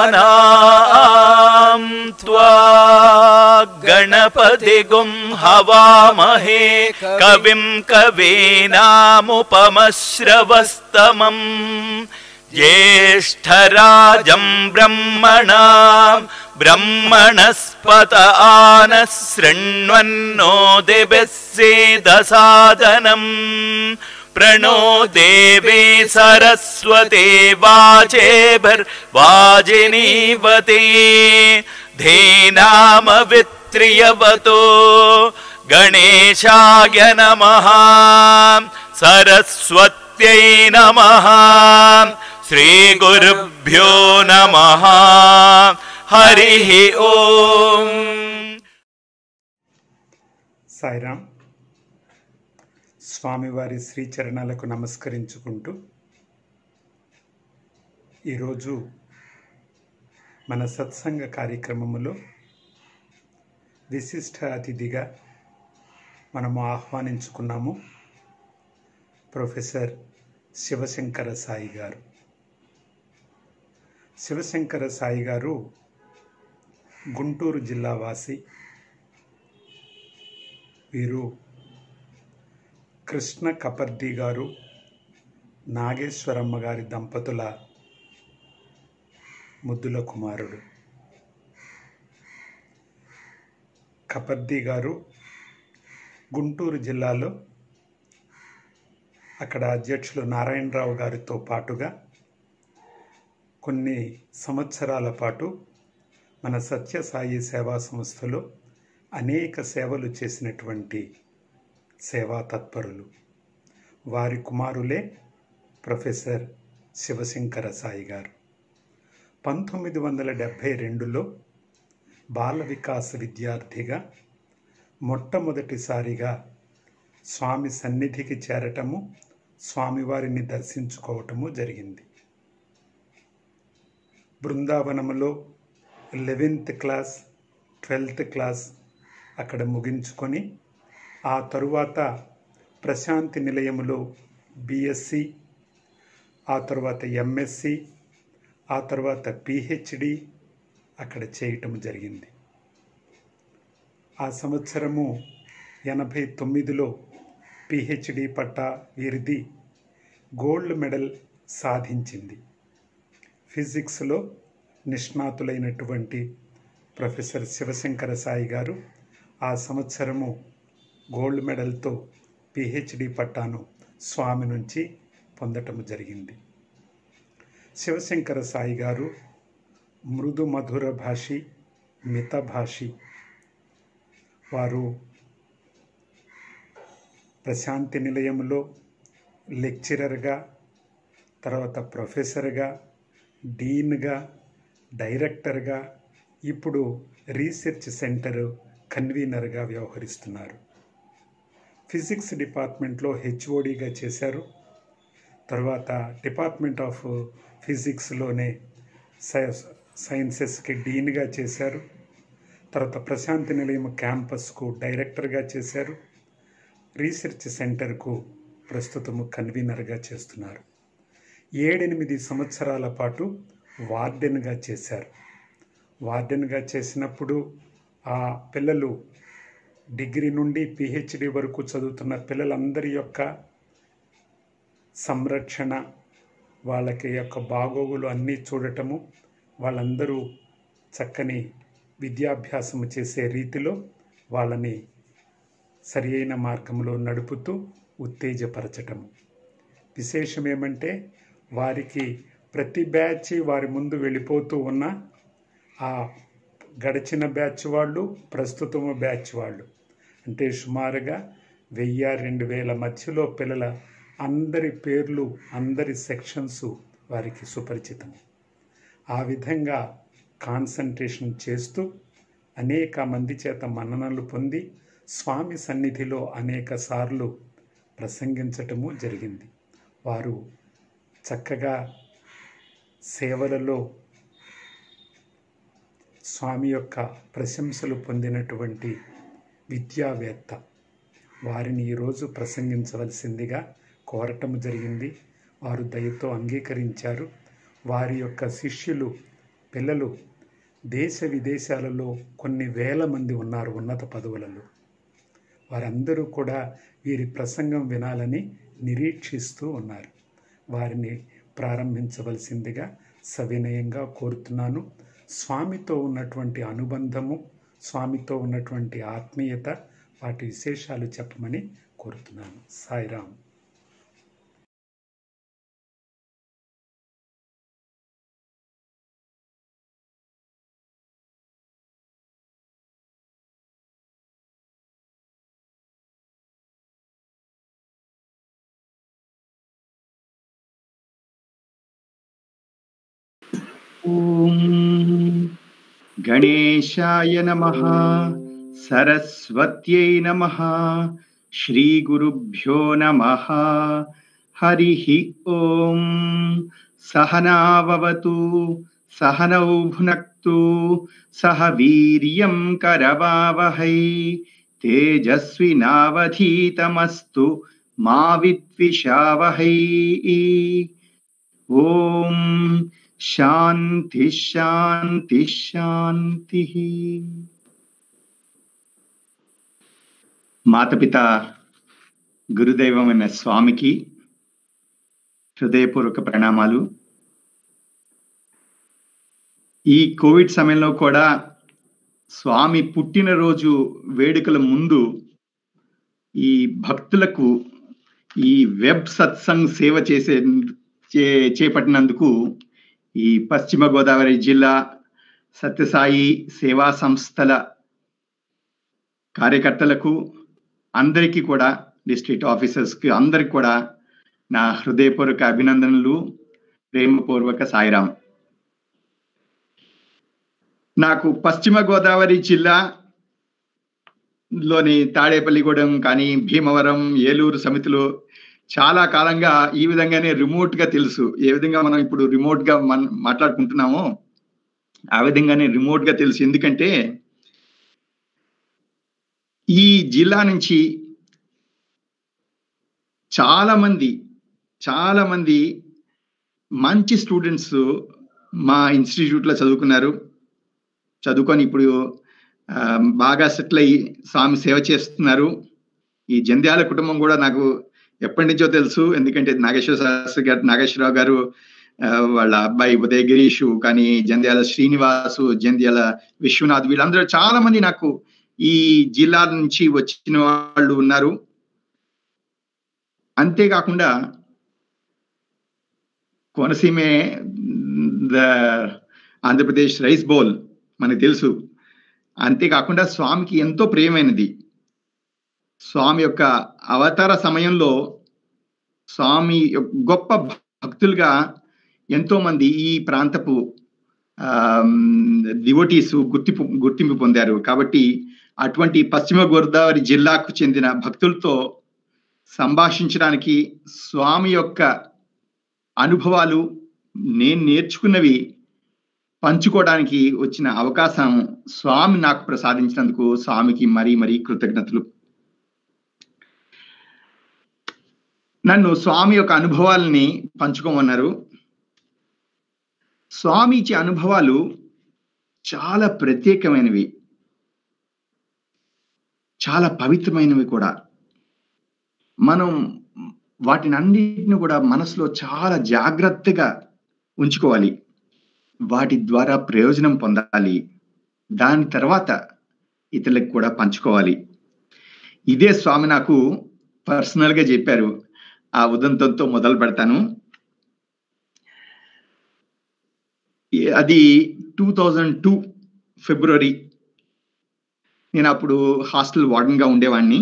गणानाम् त्वा गणपतिगुं हवामहे कविम् कवीनामुपमश्रवस्तमम् ज्येष्ठराजम् ब्रह्मणाम् ब्रह्मणस्पत आनः शृण्वन्नो दिभिः सेदसादनम् प्रणो देवे सरस्वते वाचेभिर्वाजिनीवते धेनामवित्रियवतो गणेशाय नमः सरस्वत्यै नमः श्रीगुरुभ्यो नमः हरिः ओम् సాయిరామ్ స్వామివారి శ్రీచరణాలకు నమస్కరించుకుంటూ ఈరోజు మన సత్సంగ కార్యక్రమములో విశిష్ట అతిథిగా మనము ఆహ్వానించుకున్నాము ప్రొఫెసర్ శివశంకర సాయి గారు శివశంకర సాయి గారు గుంటూరు జిల్లా వాసి వీరు కృష్ణ కపర్ది గారు నాగేశ్వరమ్మ గారి దంపతుల ముద్దుల కుమారుడు కపర్ది గారు గుంటూరు జిల్లాలో అక్కడ అధ్యక్షులు నారాయణరావు గారితో పాటుగా కొన్ని సంవత్సరాల పాటు మన సత్యసాయి సేవా సంస్థలో అనేక సేవలు చేసినటువంటి సేవా తత్పరులు వారి కుమారులే ప్రొఫెసర్ శివశంకర సాయి గారు పంతొమ్మిది వందల డెబ్భై రెండులో బాల వికాస్ విద్యార్థిగా మొట్టమొదటిసారిగా స్వామి సన్నిధికి చేరటము స్వామివారిని దర్శించుకోవటము జరిగింది బృందావనములో లెవెన్త్ క్లాస్ ట్వెల్త్ క్లాస్ అక్కడ ముగించుకొని ఆ తరువాత ప్రశాంతి నిలయములో బిఎస్సి ఆ తర్వాత ఎంఎస్సి ఆ తర్వాత పిహెచ్డి అక్కడ చేయటం జరిగింది ఆ సంవత్సరము ఎనభై తొమ్మిదిలో పిహెచ్డి పట్టా వీరిది గోల్డ్ మెడల్ సాధించింది ఫిజిక్స్లో నిష్ణాతులైనటువంటి ప్రొఫెసర్ శివశంకర సాయి గారు ఆ సంవత్సరము గోల్డ్ మెడల్తో పిహెచ్డి పట్టాను స్వామి నుంచి పొందటం జరిగింది శివశంకర సాయి గారు మృదు మధుర భాషి మిత భాషి వారు ప్రశాంతి నిలయంలో లెక్చరర్గా తర్వాత ప్రొఫెసర్గా డీన్గా డైరెక్టర్గా ఇప్పుడు రీసెర్చ్ సెంటర్ కన్వీనర్గా వ్యవహరిస్తున్నారు ఫిజిక్స్ డిపార్ట్మెంట్లో హెచ్ఓడిగా చేశారు తర్వాత డిపార్ట్మెంట్ ఆఫ్ ఫిజిక్స్లోనే సైన్సెస్కి డీన్గా చేశారు తర్వాత ప్రశాంతి నిలయం క్యాంపస్కు డైరెక్టర్గా చేశారు రీసెర్చ్ సెంటర్కు ప్రస్తుతము కన్వీనర్గా చేస్తున్నారు ఏడెనిమిది సంవత్సరాల పాటు వార్డెన్గా చేశారు వార్డెన్గా చేసినప్పుడు ఆ పిల్లలు డిగ్రీ నుండి పిహెచ్డి వరకు చదువుతున్న పిల్లలందరి యొక్క సంరక్షణ వాళ్ళకి యొక్క బాగోగులు అన్నీ చూడటము వాళ్ళందరూ చక్కని విద్యాభ్యాసము చేసే రీతిలో వాళ్ళని సరి అయిన మార్గంలో నడుపుతూ ఉత్తేజపరచటము విశేషం ఏమంటే వారికి ప్రతి బ్యాచ్ వారి ముందు వెళ్ళిపోతూ ఉన్న ఆ గడిచిన బ్యాచ్ వాళ్ళు ప్రస్తుతము బ్యాచ్ వాళ్ళు అంటే సుమారుగా వెయ్యి రెండు వేల మధ్యలో పిల్లల అందరి పేర్లు అందరి సెక్షన్స్ వారికి సుపరిచితం ఆ విధంగా కాన్సన్ట్రేషన్ చేస్తూ అనేక మంది చేత మన్ననలు పొంది స్వామి సన్నిధిలో అనేక సార్లు ప్రసంగించటము జరిగింది వారు చక్కగా సేవలలో స్వామి యొక్క ప్రశంసలు పొందినటువంటి విద్యావేత్త వారిని ఈరోజు ప్రసంగించవలసిందిగా కోరటం జరిగింది వారు దయతో అంగీకరించారు వారి యొక్క శిష్యులు పిల్లలు దేశ విదేశాలలో కొన్ని వేల మంది ఉన్నారు ఉన్నత పదవులలో వారందరూ కూడా వీరి ప్రసంగం వినాలని నిరీక్షిస్తూ ఉన్నారు వారిని ప్రారంభించవలసిందిగా సవినయంగా కోరుతున్నాను స్వామితో ఉన్నటువంటి అనుబంధము స్వామితో ఉన్నటువంటి ఆత్మీయత వాటి విశేషాలు చెప్పమని కోరుతున్నాను సాయిరామ్ ॐ गणेशाय नमः सरस्वत्यै नमः श्रीगुरुभ्यो नमः हरिः ॐ सहनाववतु सहनौ भुनक्तु सह वीर्यं करवावहै तेजस्विनावधीतमस्तु मा विद्विषावहै ॐ శాంతి శాంతి శాంతి మాతపిత గురుదైవమైన స్వామికి హృదయపూర్వక ప్రణామాలు ఈ కోవిడ్ సమయంలో కూడా స్వామి పుట్టినరోజు వేడుకల ముందు ఈ భక్తులకు ఈ వెబ్ సత్సంగ్ సేవ చేసే చే చేపట్టినందుకు ఈ పశ్చిమ గోదావరి జిల్లా సత్యసాయి సేవా సంస్థల కార్యకర్తలకు అందరికీ కూడా డిస్ట్రిక్ట్ ఆఫీసర్స్కి అందరికి కూడా నా హృదయపూర్వక అభినందనలు ప్రేమపూర్వక సాయిరాం నాకు పశ్చిమ గోదావరి జిల్లా లోని తాడేపల్లిగూడెం కానీ భీమవరం ఏలూరు సమితిలో చాలా కాలంగా ఈ విధంగానే రిమోట్ గా తెలుసు ఏ విధంగా మనం ఇప్పుడు రిమోట్ గా మన మాట్లాడుకుంటున్నామో ఆ విధంగానే రిమోట్ గా తెలుసు ఎందుకంటే ఈ జిల్లా నుంచి చాలా మంది చాలా మంది మంచి స్టూడెంట్స్ మా ఇన్స్టిట్యూట్లో చదువుకున్నారు చదువుకొని ఇప్పుడు ఆ, బాగా సెటిల్ అయ్యి స్వామి సేవ చేస్తున్నారు ఈ జంధ్యాల కుటుంబం కూడా నాకు ఎప్పటి నుంచో తెలుసు ఎందుకంటే నాగేశ్వర శాస్త్రి గారు నాగేశ్వరరావు గారు ఆ, వాళ్ళ అబ్బాయి ఉదయ గిరీష్ కానీ జంధ్యాల శ్రీనివాసు జంధ్యాల విశ్వనాథ్ వీళ్ళందరూ చాలా మంది నాకు ఈ జిల్లా నుంచి వచ్చిన వాళ్ళు ఉన్నారు అంతేకాకుండా కోనసీమే ద ఆంధ్రప్రదేశ్ రైస్ బౌల్ మనకు తెలుసు అంతేకాకుండా స్వామికి ఎంతో ప్రియమైనది స్వామి యొక్క అవతార సమయంలో స్వామి యొక్క గొప్ప భక్తులుగా ఎంతో మంది ఈ ప్రాంతపు డివోటీస్ గుర్తింపు గుర్తింపు పొందారు కాబట్టి అటువంటి పశ్చిమ గోదావరి జిల్లాకు చెందిన భక్తులతో సంభాషించడానికి స్వామి యొక్క అనుభవాలు నేను నేర్చుకున్నవి పంచుకోవడానికి వచ్చిన అవకాశం స్వామి నాకు ప్రసాదించినందుకు స్వామికి మరీ మరీ కృతజ్ఞతలు నన్ను స్వామి యొక్క అనుభవాలని పంచుకోమన్నారు స్వామి ఇచ్చే అనుభవాలు చాలా ప్రత్యేకమైనవి చాలా పవిత్రమైనవి కూడా మనం వాటిని అన్నిటిని కూడా మనసులో చాలా జాగ్రత్తగా ఉంచుకోవాలి వాటి ద్వారా ప్రయోజనం పొందాలి దాని తర్వాత ఇతరులకు కూడా పంచుకోవాలి ఇదే స్వామి నాకు పర్సనల్గా చెప్పారు ఆ ఉదంతంతో మొదలు పెడతాను ఈ- అది టూ థౌజండ్ టూ ఫిబ్రవరి నేను అప్పుడు హాస్టల్ వార్డెన్గా ఉండేవాడిని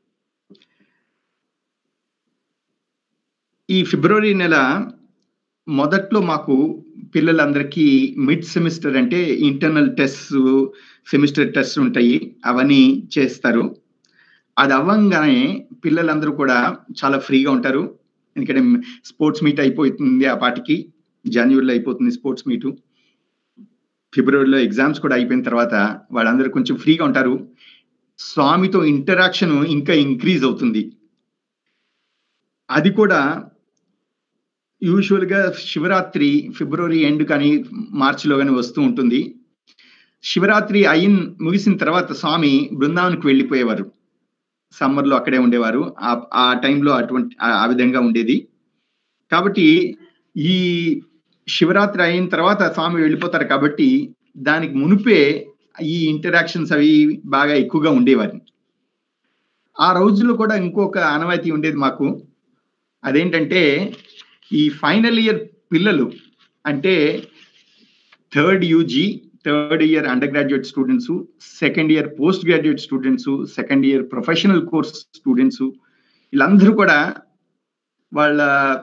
ఈ ఫిబ్రవరి నెల మొదట్లో మాకు పిల్లలందరికీ మిడ్ సెమిస్టర్ అంటే ఇంటర్నల్ టెస్ట్ సెమిస్టర్ టెస్ట్ ఉంటాయి అవన్నీ చేస్తారు అది అవ్వంగానే పిల్లలందరూ కూడా చాలా ఫ్రీగా ఉంటారు ఎందుకంటే స్పోర్ట్స్ మీట్ అయిపోతుంది ఆ పాటికి జనవరిలో అయిపోతుంది స్పోర్ట్స్ మీటు ఫిబ్రవరిలో ఎగ్జామ్స్ కూడా అయిపోయిన తర్వాత వాళ్ళందరూ కొంచెం ఫ్రీగా ఉంటారు స్వామితో ఇంటరాక్షన్ ఇంకా ఇంక్రీజ్ అవుతుంది అది కూడా యూజువల్గా శివరాత్రి ఫిబ్రవరి ఎండ్ కానీ మార్చిలో కానీ వస్తూ ఉంటుంది శివరాత్రి అయిన ముగిసిన తర్వాత స్వామి బృందావనికి వెళ్ళిపోయేవారు సమ్మర్లో అక్కడే ఉండేవారు ఆ- ఆ టైంలో అటువంటి ఆ- ఆ విధంగా ఉండేది కాబట్టి ఈ శివరాత్రి అయిన తర్వాత స్వామి వెళ్ళిపోతారు కాబట్టి దానికి మునిపే ఈ ఇంటరాక్షన్స్ అవి బాగా ఎక్కువగా ఉండేవారు ఆ రోజుల్లో కూడా ఇంకొక ఆనవాయితీ ఉండేది మాకు అదేంటంటే ఈ ఫైనల్ ఇయర్ పిల్లలు అంటే third UG third year undergraduate students second year postgraduate students second year professional course students వీళ్ళందరూ కూడా వాళ్ళ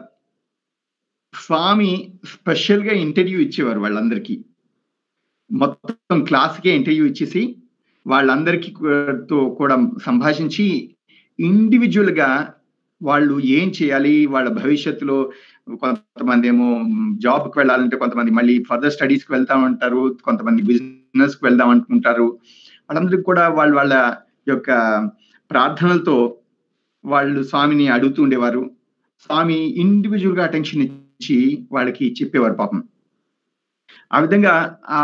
స్వామి స్పెషల్గా ఇంటర్వ్యూ ఇచ్చేవారు వాళ్ళందరికీ మొత్తం క్లాస్కే ఇంటర్వ్యూ ఇచ్చేసి వాళ్ళందరికీ కూ- తో కూడా సంభాషించి ఇండివిజువల్ గా వాళ్ళు ఏం చేయాలి వాళ్ళ భవిష్యత్తులో కొంతమంది ఏమో జాబ్ కి వెళ్ళాలంటే కొంతమంది మళ్ళీ ఫర్దర్ స్టడీస్ కి వెళ్తామంటారు కొంతమంది బిజినెస్ కి వెళ్దాం అనుకుంటారు వాళ్ళందరికీ కూడా వాళ్ళు వాళ్ళ యొక్క ప్రార్థనలతో వాళ్ళు స్వామిని అడుగుతూ ఉండేవారు స్వామి ఇండివిజువల్ గా అటెన్షన్ ఇచ్చి వాళ్ళకి చెప్పేవారు పాపం ఆ విధంగా ఆ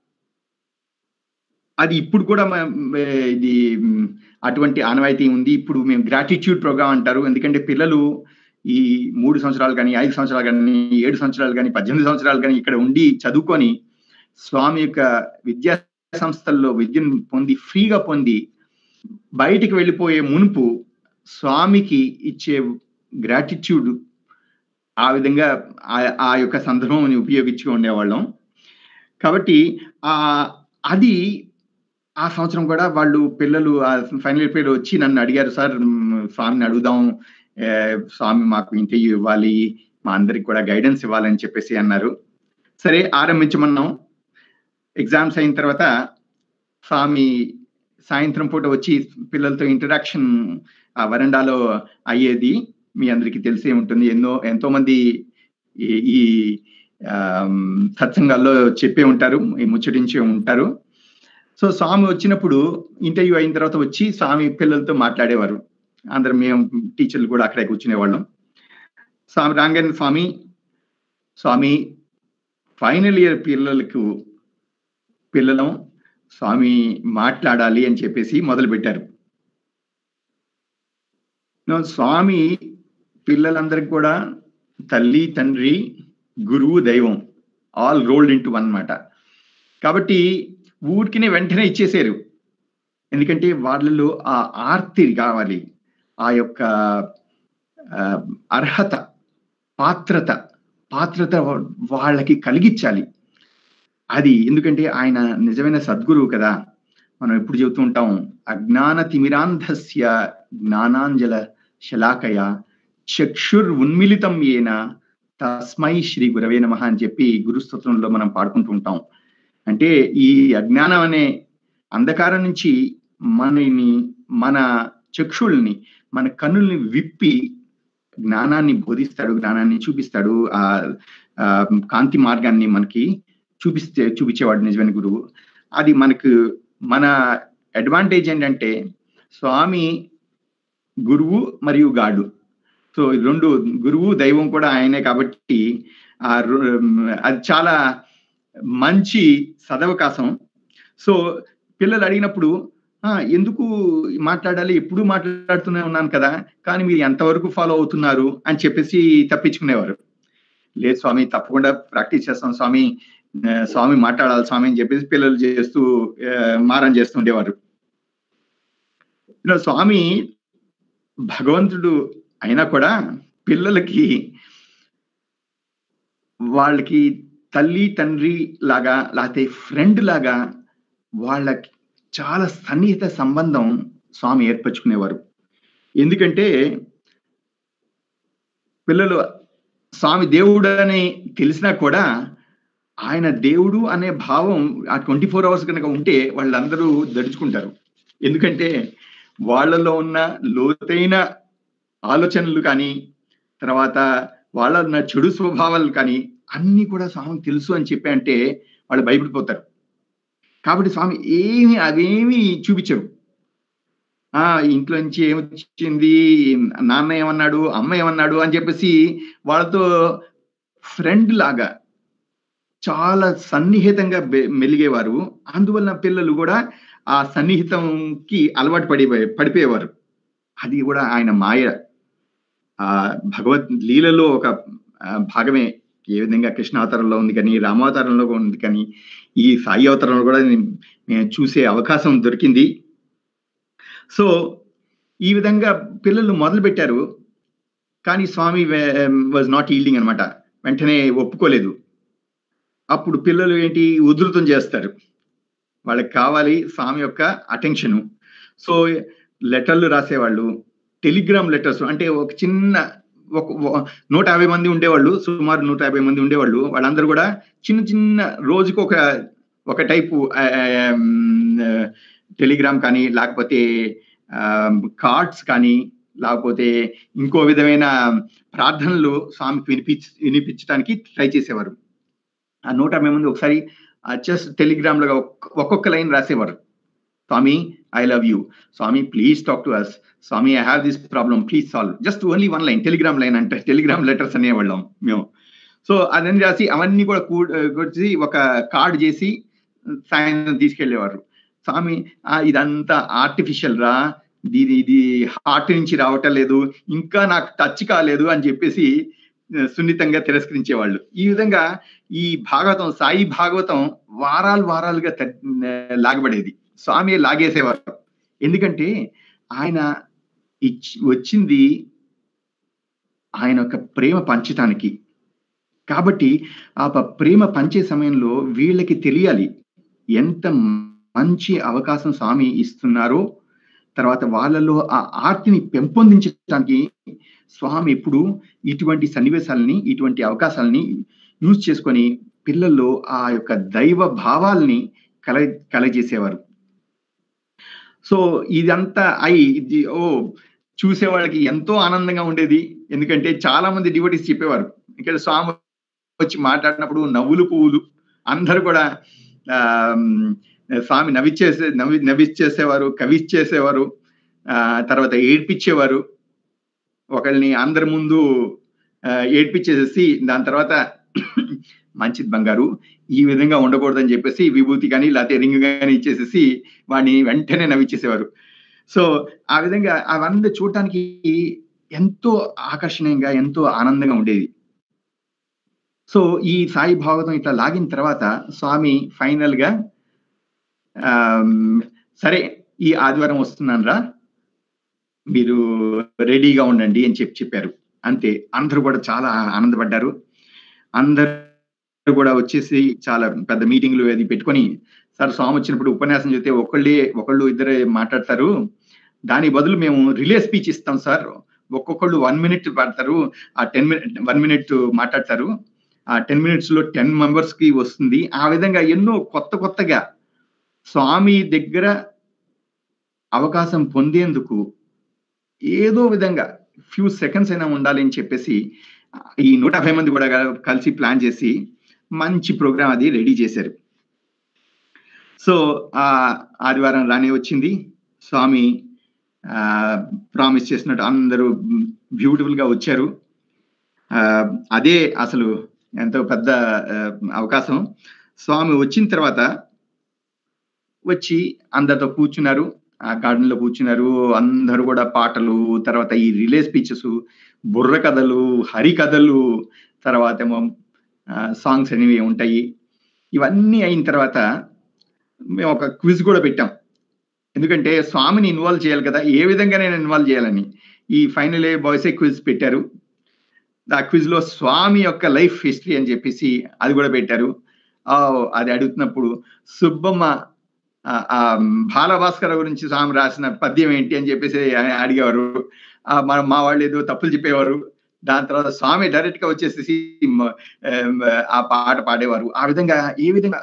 అది ఇప్పుడు కూడా మ- మ- ఇది మ్, అటువంటి ఆనవాయితీ ఉంది ఇప్పుడు మేము గ్రాటిట్యూడ్ ప్రోగ్రామ్ అంటారు ఎందుకంటే పిల్లలు ఈ మూడు సంవత్సరాలు కానీ ఐదు సంవత్సరాలు కానీ ఏడు సంవత్సరాలు కానీ పద్దెనిమిది సంవత్సరాలు కానీ ఇక్కడ ఉండి చదువుకొని స్వామి యొక్క విద్యా సంస్థల్లో విద్యను పొంది ఫ్రీగా పొంది బయటికి వెళ్ళిపోయే మునుపు స్వామికి ఇచ్చే గ్రాటిట్యూడ్ ఆ విధంగా ఆ- ఆ యొక్క సందర్భం ఉపయోగించుకు ఉండేవాళ్ళం కాబట్టి ఆ అది ఆ సంవత్సరం కూడా వాళ్ళు పిల్లలు ఆ ఫైనల్ ఇయర్ పిల్లలు వచ్చి నన్ను అడిగారు సార్ మ్, స్వామిని అడుగుదాం ఏ, స్వామి మాకు ఇంటర్వ్యూ ఇవ్వాలి మా అందరికి కూడా గైడెన్స్ ఇవ్వాలని చెప్పేసి అన్నారు సరే ఆరంభించమన్నాం ఎగ్జామ్స్ అయిన తర్వాత స్వామి సాయంత్రం పూట వచ్చి పిల్లలతో ఇంటరాక్షన్ ఆ వరండాలో అయ్యేది మీ అందరికీ తెలిసే ఉంటుంది ఎన్నో ఎంతో మంది ఈ- ఈ ఆమ్, సత్సంగాల్లో చెప్పే ఉంటారు ఈ ముచ్చటించే ఉంటారు సో స్వామి వచ్చినప్పుడు ఇంటర్వ్యూ అయిన తర్వాత వచ్చి స్వామి పిల్లలతో మాట్లాడేవారు అందరం మేము టీచర్లు కూడా అక్కడే కూర్చునేవాళ్ళం స్వామి రాగానే స్వామి స్వామి ఫైనల్ ఇయర్ పిల్లలకు పిల్లలం స్వామి మాట్లాడాలి అని చెప్పేసి మొదలు పెట్టారు No, స్వామి పిల్లలందరికి కూడా తల్లి తండ్రి గురువు దైవం ఆల్ రోల్డ్ ఇంటూ వన్ మాట కాబట్టి ఊరికినే వెంటనే ఇచ్చేసారు ఎందుకంటే వాళ్ళలో ఆ ఆర్తి కావాలి ఆ యొక్క ఆ, అర్హత పాత్రత పాత్రత వాళ్ళకి కలిగించాలి అది ఎందుకంటే ఆయన నిజమైన సద్గురువు కదా మనం ఎప్పుడు చెబుతూ ఉంటాం అజ్ఞాన తిమిరాంధస్య జ్ఞానాంజల శలాకయ చక్షుర్ ఉన్మిళితం ఏన తస్మై శ్రీ గురవే నమ అని చెప్పి గురుస్తత్వంలో మనం పాడుకుంటూ ఉంటాం అంటే ఈ అజ్ఞానం అనే అంధకారం నుంచి మనని మన చక్షుల్ని మన కన్నుల్ని విప్పి జ్ఞానాన్ని బోధిస్తాడు జ్ఞానాన్ని చూపిస్తాడు ఆ ఆ, కాంతి మార్గాన్ని మనకి చూపిస్తే చూపించేవాడు నిజమైన గురువు అది మనకు మన అడ్వాంటేజ్ ఏంటంటే స్వామి గురువు మరియు గాడు సో ఈ రెండు గురువు దైవం కూడా ఆయనే కాబట్టి ఆ రు- అది చాలా మంచి సదవకాశం సో పిల్లలు అడిగినప్పుడు "ఆ, ఎందుకు మాట్లాడాలి ఎప్పుడు మాట్లాడుతూనే ఉన్నాను కదా కానీ మీరు ఎంతవరకు ఫాలో అవుతున్నారు అని చెప్పేసి తప్పించుకునేవారు లేదు స్వామి తప్పకుండా ప్రాక్టీస్ చేస్తాం స్వామి ఆ, స్వామి మాట్లాడాలి స్వామి అని చెప్పేసి పిల్లలు చేస్తూ ఆ, మారం చేస్తుండేవారు ఇలా స్వామి భగవంతుడు అయినా కూడా పిల్లలకి వాళ్ళకి తల్లి తండ్రి లాగా లేకపోతే ఫ్రెండ్ లాగా వాళ్ళకి చాలా సన్నిహిత సంబంధం స్వామి ఏర్పరచుకునేవారు ఎందుకంటే పిల్లలు స్వామి దేవుడు అని తెలిసినా కూడా ఆయన దేవుడు అనే భావం ఆ ట్వంటీ ఫోర్ అవర్స్ కనుక ఉంటే వాళ్ళందరూ దడుచుకుంటారు ఎందుకంటే వాళ్ళలో ఉన్న లోతైన ఆలోచనలు కానీ తర్వాత వాళ్ళ ఉన్న చెడు స్వభావాలు కానీ అన్ని కూడా స్వామికి తెలుసు అని చెప్పి అంటే వాళ్ళు భయపడిపోతారు కాబట్టి స్వామి ఏమి అవేమి చూపించరు ఆ ఇంట్లో నుంచి ఏమొచ్చింది నాన్న ఏమన్నాడు అమ్మ ఏమన్నాడు అని చెప్పేసి వాళ్ళతో ఫ్రెండ్ లాగా చాలా సన్నిహితంగా బె- మెలిగేవారు అందువలన పిల్లలు కూడా ఆ సన్నిహితంకి అలవాటు పడి పడిపోయేవారు అది కూడా ఆయన మాయ ఆ భగవద్ లీలలో ఒక ఆ, భాగమే ఏ విధంగా కృష్ణ అవతారంలో ఉంది కానీ రామావతారంలో కూడా ఉంది కానీ ఈ సాయి అవతారంలో కూడా నేను- నేను చూసే అవకాశం దొరికింది సో ఈ విధంగా పిల్లలు మొదలు పెట్టారు కానీ స్వామి వాజ్ నాట్ ఈల్డింగ్ అనమాట వెంటనే ఒప్పుకోలేదు అప్పుడు పిల్లలు ఏంటి ఉధృతం చేస్తారు వాళ్ళకి కావాలి స్వామి యొక్క అటెన్షను సో లెటర్లు రాసేవాళ్ళు టెలిగ్రామ్ లెటర్స్ అంటే ఒక చిన్న ఒక ఒక- నూట యాభై మంది ఉండేవాళ్ళు సుమారు నూట యాభై మంది ఉండేవాళ్ళు వాళ్ళందరూ కూడా చిన్న చిన్న రోజుకు ఒక ఒక టైపు టెలిగ్రామ్ కానీ లేకపోతే కార్డ్స్ కానీ లేకపోతే ఇంకో విధమైన ప్రార్థనలు స్వామికి వినిపించ వినిపించడానికి ట్రై చేసేవారు ఆ నూట యాభై మంది ఒకసారి జస్ట్ టెలిగ్రామ్ లో ఒక్క- ఒక్కొక్క లైన్ రాసేవారు Swami I love you Swami please talk to us Swami I have this problem please solve just only one line telegram line అంటే టెలిగ్రామ్ లెటర్స్ అనేవాళ్ళం మేము సో అదని రాసి అవన్నీ కూడా కూ- కూర్చి ఒక కార్డ్ చేసి సాయంత్రం తీసుకెళ్లేవారు స్వామి ఆ, ఇదంతా ఆర్టిఫిషియల్ రా ఇది ఇది హార్ట్ నుంచి రావటం లేదు ఇంకా నాకు టచ్ కాలేదు అని చెప్పేసి ఆ, సున్నితంగా తిరస్కరించేవాళ్ళు ఈ విధంగా ఈ భాగవతం సాయి భాగవతం వారాలు వారాలుగా త- లాగబడేది స్వామి లాగేసేవారు ఎందుకంటే ఆయన ఇచ్- వచ్చింది ఆయన యొక్క ప్రేమ పంచటానికి కాబట్టి ఆ ప- ప్రేమ పంచే సమయంలో వీళ్ళకి తెలియాలి ఎంత మంచి అవకాశం స్వామి ఇస్తున్నారో తర్వాత వాళ్ళలో ఆ ఆర్తిని పెంపొందించడానికి స్వామి ఎప్పుడు ఇటువంటి సన్నివేశాలని ఇటువంటి అవకాశాలని యూజ్ చేసుకొని పిల్లల్లో ఆ యొక్క దైవ భావాల్ని కల కలగజేసేవారు సో ఇదంతా అయి ఇది ఓ చూసే వాళ్ళకి ఎంతో ఆనందంగా ఉండేది ఎందుకంటే చాలా మంది డివోటీస్ చెప్పేవారు ఇక్కడ స్వామి వచ్చి మాట్లాడినప్పుడు నవ్వులు పువ్వులు అందరూ కూడా ఆ స్వామి నవ్విచ్చేసే నవ్వి నవ్విచ్చేసేవారు కవిచ్చేసేవారు ఆ తర్వాత ఏడ్పించేవారు ఒకళ్ళని అందరి ముందు ఆ, ఏడ్పించేసేసి దాని తర్వాత మంచిది బంగారు ఈ విధంగా ఉండకూడదని చెప్పేసి విభూతి కానీ లేకపోతే రింగ్ కానీ ఇచ్చేసేసి వాడిని వెంటనే నవ్విచ్చేసేవారు సో ఆ విధంగా అవన్నీ చూడటానికి ఎంతో ఆకర్షణీయంగా ఎంతో ఆనందంగా ఉండేది సో ఈ సాయి భాగవతం ఇట్లా లాగిన తర్వాత స్వామి ఫైనల్ గా ఆమ్, సరే ఈ ఆదివారం వస్తున్నాను రా మీరు రెడీగా ఉండండి అని చెప్పి చెప్పారు అంతే అందరూ కూడా చాలా ఆనందపడ్డారు అందరూ కూడా వచ్చేసి చాలా పెద్ద మీటింగ్లు అది పెట్టుకొని సార్ స్వామి వచ్చినప్పుడు ఉపన్యాసం చెప్తే ఒకళ్ళే ఒకళ్ళు ఇద్దరే మాట్లాడతారు దాని బదులు మేము రిలే స్పీచ్ ఇస్తాం సార్ ఒక్కొక్కళ్ళు వన్ మినిట్ పాడతారు ఆ టెన్ మినిట్ వన్ మినిట్ మాట్లాడతారు ఆ టెన్ మినిట్స్ లో టెన్ మెంబర్స్ కి వస్తుంది ఆ విధంగా ఎన్నో కొత్త కొత్తగా స్వామి దగ్గర అవకాశం పొందేందుకు ఏదో విధంగా ఫ్యూ సెకండ్స్ అయినా ఉండాలి అని చెప్పేసి ఈ నూట యాభై మంది కూడా కలిసి ప్లాన్ చేసి మంచి ప్రోగ్రామ్ అది రెడీ చేశారు సో ఆ ఆదివారం రానే వచ్చింది స్వామి ప్రామిస్ చేసినట్టు అందరూ బ్యూటిఫుల్ గా వచ్చారు ఆ, అదే అసలు ఎంతో పెద్ద ఆ, అవకాశం స్వామి వచ్చిన తర్వాత వచ్చి అందరితో కూర్చున్నారు ఆ గార్డెన్ లో కూర్చున్నారు అందరూ కూడా పాటలు తర్వాత ఈ రిలే స్పీచెస్ బుర్ర కథలు హరి కథలు తర్వాత ఏమో సాంగ్స్ అనేవి ఉంటాయి ఇవన్నీ అయిన తర్వాత మేము ఒక క్విజ్ కూడా పెట్టాం ఎందుకంటే స్వామిని ఇన్వాల్వ్ చేయాలి కదా ఏ విధంగా నేను ఇన్వాల్వ్ చేయాలని ఈ ఫైనల్ ఏ బాయ్సే క్విజ్ పెట్టారు ఆ క్విజ్ లో స్వామి యొక్క లైఫ్ హిస్టరీ అని చెప్పేసి అది కూడా పెట్టారు ఆ, అది అడుగుతున్నప్పుడు సుబ్బమ్మ ఆ, ఆ, బాలభాస్కర్ గురించి స్వామి రాసిన పద్యం ఏంటి అని చెప్పేసి ఆ- అడిగేవారు ఆ, మన మా వాళ్ళు ఏదో తప్పులు చెప్పేవారు దాని తర్వాత స్వామి డైరెక్ట్ గా వచ్చేసి మ- ఆమ్, ఆ పాట పాడేవారు ఆ విధంగా ఏ విధంగా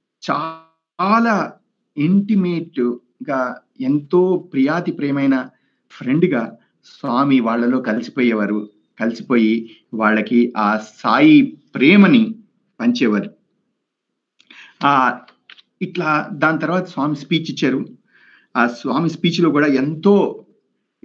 చాలా ఇంటిమేట్ గా ఎంతో ప్రియాతి ప్రేమైన ఫ్రెండ్ గా స్వామి వాళ్ళలో కలిసిపోయేవారు కలిసిపోయి వాళ్ళకి ఆ సాయి ప్రేమని పంచేవారు ఆ ఇట్లా దాని తర్వాత స్వామి స్పీచ్ ఇచ్చారు ఆ స్వామి స్పీచ్ లో కూడా ఎంతో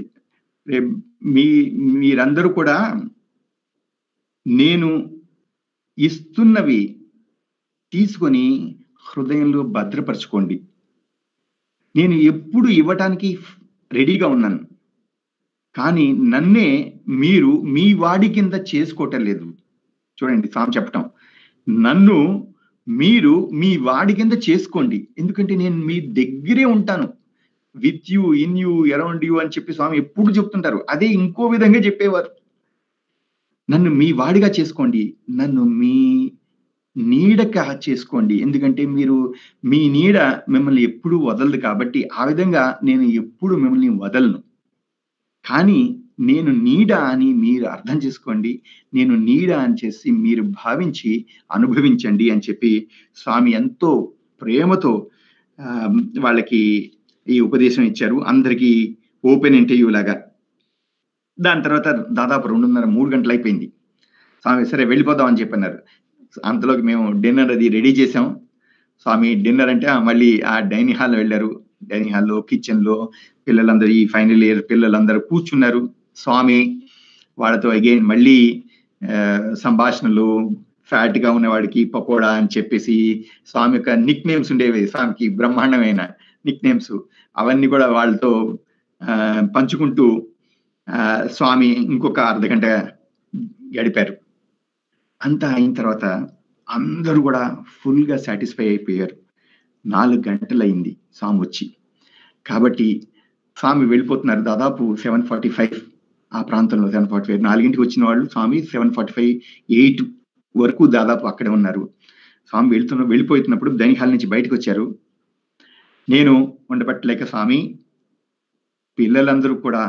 రే- మీ మీరందరూ కూడా నేను ఇస్తున్నవి తీసుకొని హృదయంలో భద్రపరచుకోండి నేను ఎప్పుడు ఇవ్వటానికి రెడీగా ఉన్నాను కానీ నన్నే మీరు మీ వాడి కింద చేసుకోవటం లేదు చూడండి స్వామి చెప్పటం నన్ను మీరు మీ వాడి కింద చేసుకోండి ఎందుకంటే నేను మీ దగ్గరే ఉంటాను with you in you around you అని చెప్పి స్వామి ఎప్పుడు చెప్తుంటారు అదే ఇంకో విధంగా చెప్పేవారు నన్ను మీ వాడిగా చేసుకోండి నన్ను మీ నీడక చేసుకోండి ఎందుకంటే మీరు మీ నీడ మిమ్మల్ని ఎప్పుడూ వదలదు కాబట్టి ఆ విధంగా నేను ఎప్పుడు మిమ్మల్ని వదలను కానీ నేను నీడ అని మీరు అర్థం చేసుకోండి నేను నీడ అని చేసి మీరు భావించి అనుభవించండి అని చెప్పి స్వామి ఎంతో ప్రేమతో ఆ, వాళ్ళకి ఈ ఉపదేశం ఇచ్చారు అందరికీ ఓపెన్ ఇంటర్వ్యూ లాగా దాని తర్వాత దాదాపు రెండున్నర మూడు గంటలు అయిపోయింది స్వామి సరే వెళ్ళిపోదాం అని చెప్పన్నారు అంతలోకి మేము డిన్నర్ అది రెడీ చేసాం స్వామి డిన్నర్ అంటే ఆ మళ్ళీ ఆ డైనింగ్ హాల్ వెళ్ళారు డైనింగ్ హాల్లో కిచెన్లో పిల్లలందరూ ఈ ఫైనల్ ఇయర్ పిల్లలందరూ కూర్చున్నారు స్వామి వాళ్ళతో అగైన్ మళ్ళీ ఆ, సంభాషణలు ఫ్యాట్ గా ఉన్నవాడికి పకోడా అని చెప్పేసి స్వామి యొక్క నిక్ నేమ్స్ ఉండేవి స్వామికి బ్రహ్మాండమైన నిక్ నేమ్స్ అవన్నీ కూడా వాళ్ళతో ఆ, పంచుకుంటూ ఆ, స్వామి ఇంకొక అర్ధ గంట గడిపారు అంతా అయిన తర్వాత అందరూ కూడా ఫుల్ గా సాటిస్ఫై అయిపోయారు నాలుగు గంటలు అయింది స్వామి వచ్చి కాబట్టి స్వామి వెళ్ళిపోతున్నారు దాదాపు సెవెన్ ఫార్టీ ఫైవ్ ఆ ప్రాంతంలో సెవెన్ ఫార్టీ ఫైవ్ నాలుగింటికి వచ్చిన వాళ్ళు Swami seven forty five eight వరకు దాదాపు అక్కడే ఉన్నారు స్వామి వెళ్తున్న వెళ్ళిపోతున్నప్పుడు దైనిహాల నుంచి బయటకు వచ్చారు నేను ఉండబట్టలేక స్వామి పిల్లలందరూ కూడా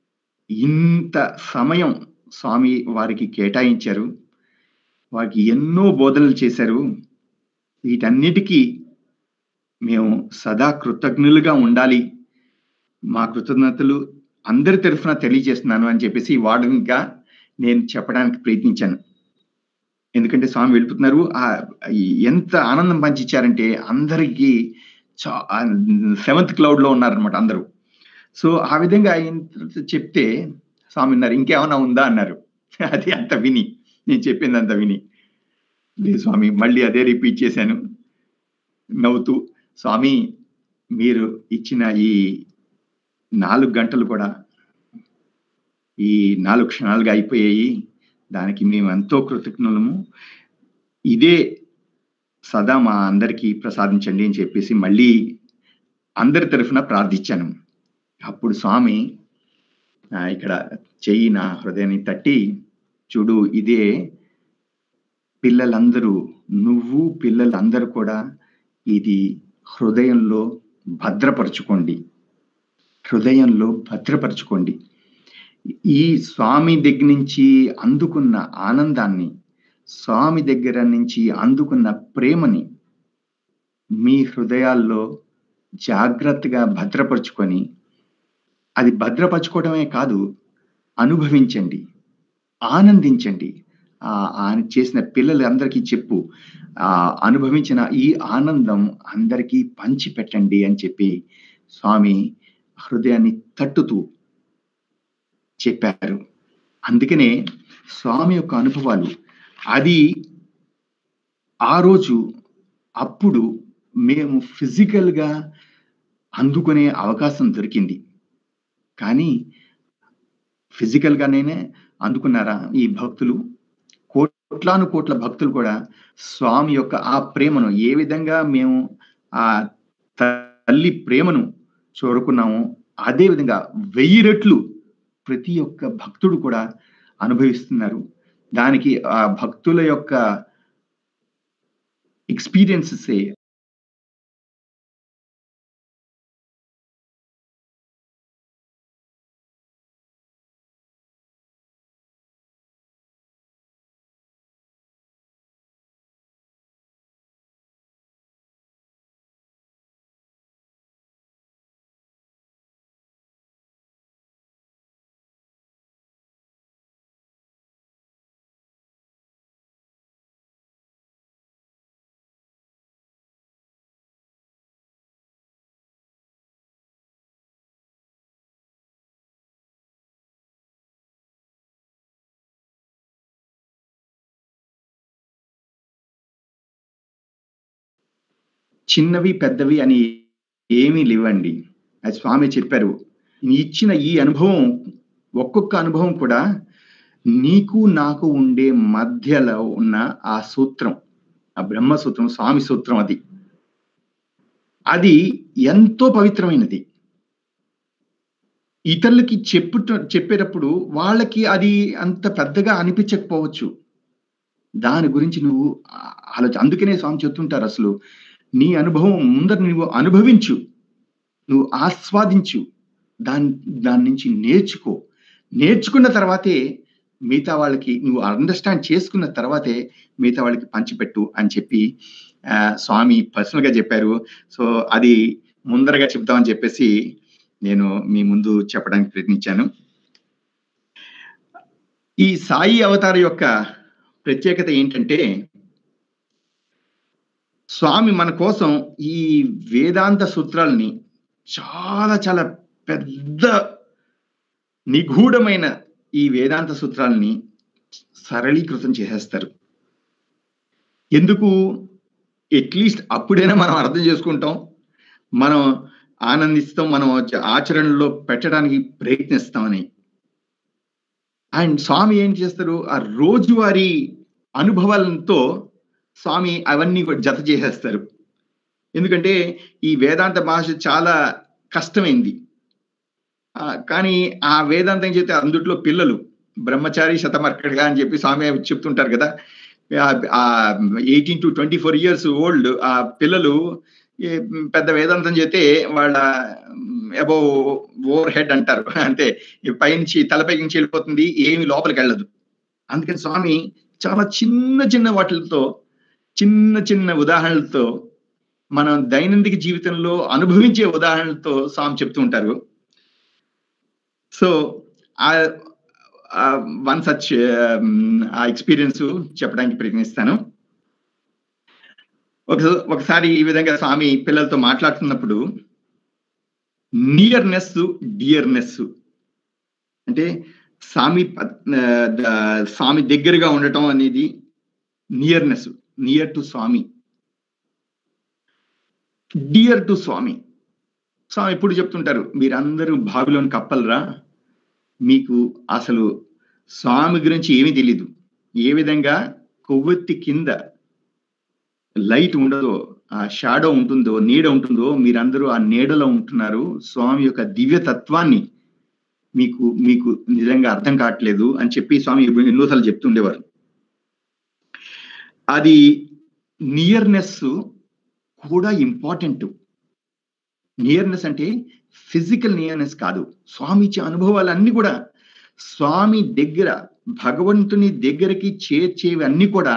ఇంత సమయం స్వామి వారికి కేటాయించారు వారికి ఎన్నో బోధనలు చేశారు వీటన్నిటికీ మేము సదా కృతజ్ఞులుగా ఉండాలి మా కృతజ్ఞతలు అందరి తరఫున తెలియజేస్తున్నాను అని చెప్పేసి వాడుగా నేను చెప్పడానికి ప్రయత్నించాను ఎందుకంటే స్వామి వెళ్ళిపోతున్నారు ఆ ఎంత ఆనందం పంచిచ్చారంటే అందరికీ సెవెంత్ క్లౌడ్ లో ఉన్నారనమాట అందరూ సో ఆ విధంగా అయిన తర్వాత చెప్తే స్వామి అన్నారు ఇంకేమైనా ఉందా అన్నారు అది అంత విని నేను చెప్పింది అంత విని లేదు స్వామి మళ్ళీ అదే రిపీట్ చేశాను నవ్వుతూ స్వామి మీరు ఇచ్చిన ఈ నాలుగు గంటలు కూడా ఈ నాలుగు క్షణాలుగా అయిపోయాయి దానికి మేము ఎంతో కృతజ్ఞులము ఇదే సదా మా అందరికీ ప్రసాదించండి అని చెప్పేసి మళ్ళీ అందరి తరఫున ప్రార్థించాను అప్పుడు స్వామి ఆ, ఇక్కడ చెయ్యి నా హృదయాన్ని తట్టి చూడు ఇదే పిల్లలందరూ నువ్వు పిల్లలందరూ కూడా ఇది హృదయంలో భద్రపరచుకోండి హృదయంలో భద్రపరచుకోండి ఈ స్వామి దగ్గర నుంచి అందుకున్న ఆనందాన్ని స్వామి దగ్గర నుంచి అందుకున్న ప్రేమని మీ హృదయాల్లో జాగ్రత్తగా భద్రపరుచుకొని అది భద్రపరచుకోవడమే కాదు అనుభవించండి ఆనందించండి ఆ ఆయన చేసిన పిల్లలందరికీ చెప్పు ఆ అనుభవించిన ఈ ఆనందం అందరికీ పంచి పెట్టండి అని చెప్పి స్వామి హృదయాన్ని తట్టుతూ చెప్పారు అందుకనే స్వామి యొక్క అనుభవాలు అది ఆ రోజు అప్పుడు మేము ఫిజికల్గా అందుకునే అవకాశం దొరికింది కానీ ఫిజికల్గానే అందుకున్నారా ఈ భక్తులు కోట్లాను కోట్ల భక్తులు కూడా స్వామి యొక్క ఆ ప్రేమను ఏ విధంగా మేము ఆ తల్లి ప్రేమను చూరుకున్నామో అదే విధంగా వెయ్యి రెట్లు ప్రతి ఒక్క భక్తుడు కూడా అనుభవిస్తున్నారు దానికి ఆ భక్తుల యొక్క ఎక్స్పీరియన్సెస్ చిన్నవి పెద్దవి అని ఏమీ లేవండి అది స్వామి చెప్పారు నీ ఇచ్చిన ఈ అనుభవం ఒక్కొక్క అనుభవం కూడా నీకు నాకు ఉండే మధ్యలో ఉన్న ఆ సూత్రం ఆ బ్రహ్మ సూత్రం స్వామి సూత్రం అది అది ఎంతో పవిత్రమైనది ఇతరులకి చెప్పు చెప్పేటప్పుడు వాళ్ళకి అది అంత పెద్దగా అనిపించకపోవచ్చు దాని గురించి నువ్వు ఆ- ఆలోచ అందుకనే స్వామి చెప్తుంటారు అసలు నీ అనుభవం ముందర నువ్వు అనుభవించు నువ్వు ఆస్వాదించు దాని దాని నుంచి నేర్చుకో నేర్చుకున్న తర్వాతే మిగతా వాళ్ళకి నువ్వు అండర్స్టాండ్ చేసుకున్న తర్వాతే మిగతా వాళ్ళకి పంచిపెట్టు అని చెప్పి ఆ, స్వామి పర్సనల్ గా చెప్పారు సో అది ముందరగా చెప్దామని చెప్పేసి నేను మీ ముందు చెప్పడానికి ప్రయత్నించాను ఈ సాయి అవతార యొక్క ప్రత్యేకత ఏంటంటే స్వామి మన కోసం ఈ వేదాంత సూత్రాలని చాలా చాలా పెద్ద నిగూఢమైన ఈ వేదాంత సూత్రాలని సరళీకృతం చేసేస్తారు ఎందుకు అట్లీస్ట్ అప్పుడైనా మనం అర్థం చేసుకుంటాం మనం ఆనందిస్తాం మనం ఆచరణలో పెట్టడానికి ప్రయత్నిస్తామని అండ్ స్వామి ఏం చేస్తారు ఆ రోజువారీ అనుభవాలతో స్వామి అవన్నీ కూడా జత చేసేస్తారు ఎందుకంటే ఈ వేదాంత భాష చాలా కష్టమైంది ఆ, కానీ ఆ వేదాంతం చేస్తే అందుట్లో పిల్లలు బ్రహ్మచారి శతమర్కడిగా అని చెప్పి స్వామి చెప్తుంటారు కదా eighteen to twenty four years old ఆ పిల్లలు ఈ పెద్ద వేదాంతం చేస్తే వాళ్ళ అబౌవ్ ఓవర్ హెడ్ అంటారు అంటే ఈ పైనుంచి తలపైకి నుంచి వెళ్ళిపోతుంది ఏమి లోపలికి వెళ్ళదు అందుకని స్వామి చాలా చిన్న చిన్న వాటిలతో చిన్న చిన్న ఉదాహరణలతో మనం దైనందిక జీవితంలో అనుభవించే ఉదాహరణలతో స్వామి చెప్తూ ఉంటారు సో వన్ సచ్ ఆ ఎక్స్పీరియన్స్ చెప్పడానికి ప్రయత్నిస్తాను ఒక ఒకసారి ఈ విధంగా స్వామి పిల్లలతో మాట్లాడుతున్నప్పుడు నియర్నెస్ డియర్నెస్ అంటే స్వామి ప- ఆ, ద- స్వామి దగ్గరగా ఉండటం అనేది nearness near to Swami dear to Swami Swami ఎప్పుడు చెప్తుంటారు మీరందరూ బావిలోని కప్పలరా మీకు అసలు స్వామి గురించి ఏమీ తెలీదు ఏ విధంగా కొవ్వొత్తి కింద లైట్ ఉండదో ఆ షాడో ఉంటుందో నీడ ఉంటుందో మీరందరూ ఆ నీడలో ఉంటున్నారు స్వామి యొక్క దివ్య తత్వాన్ని మీకు మీకు నిజంగా అర్థం కావట్లేదు అని చెప్పి స్వామి ఎన్నోసార్లు చెప్తుండేవారు అది నియర్నెస్ కూడా ఇంపార్టెంట్ నియర్నెస్ అంటే ఫిజికల్ నియర్నెస్ కాదు స్వామి ఇచ్చే అనుభవాలన్నీ కూడా స్వామి దగ్గర భగవంతుని దగ్గరికి చేర్చేవి అన్ని కూడా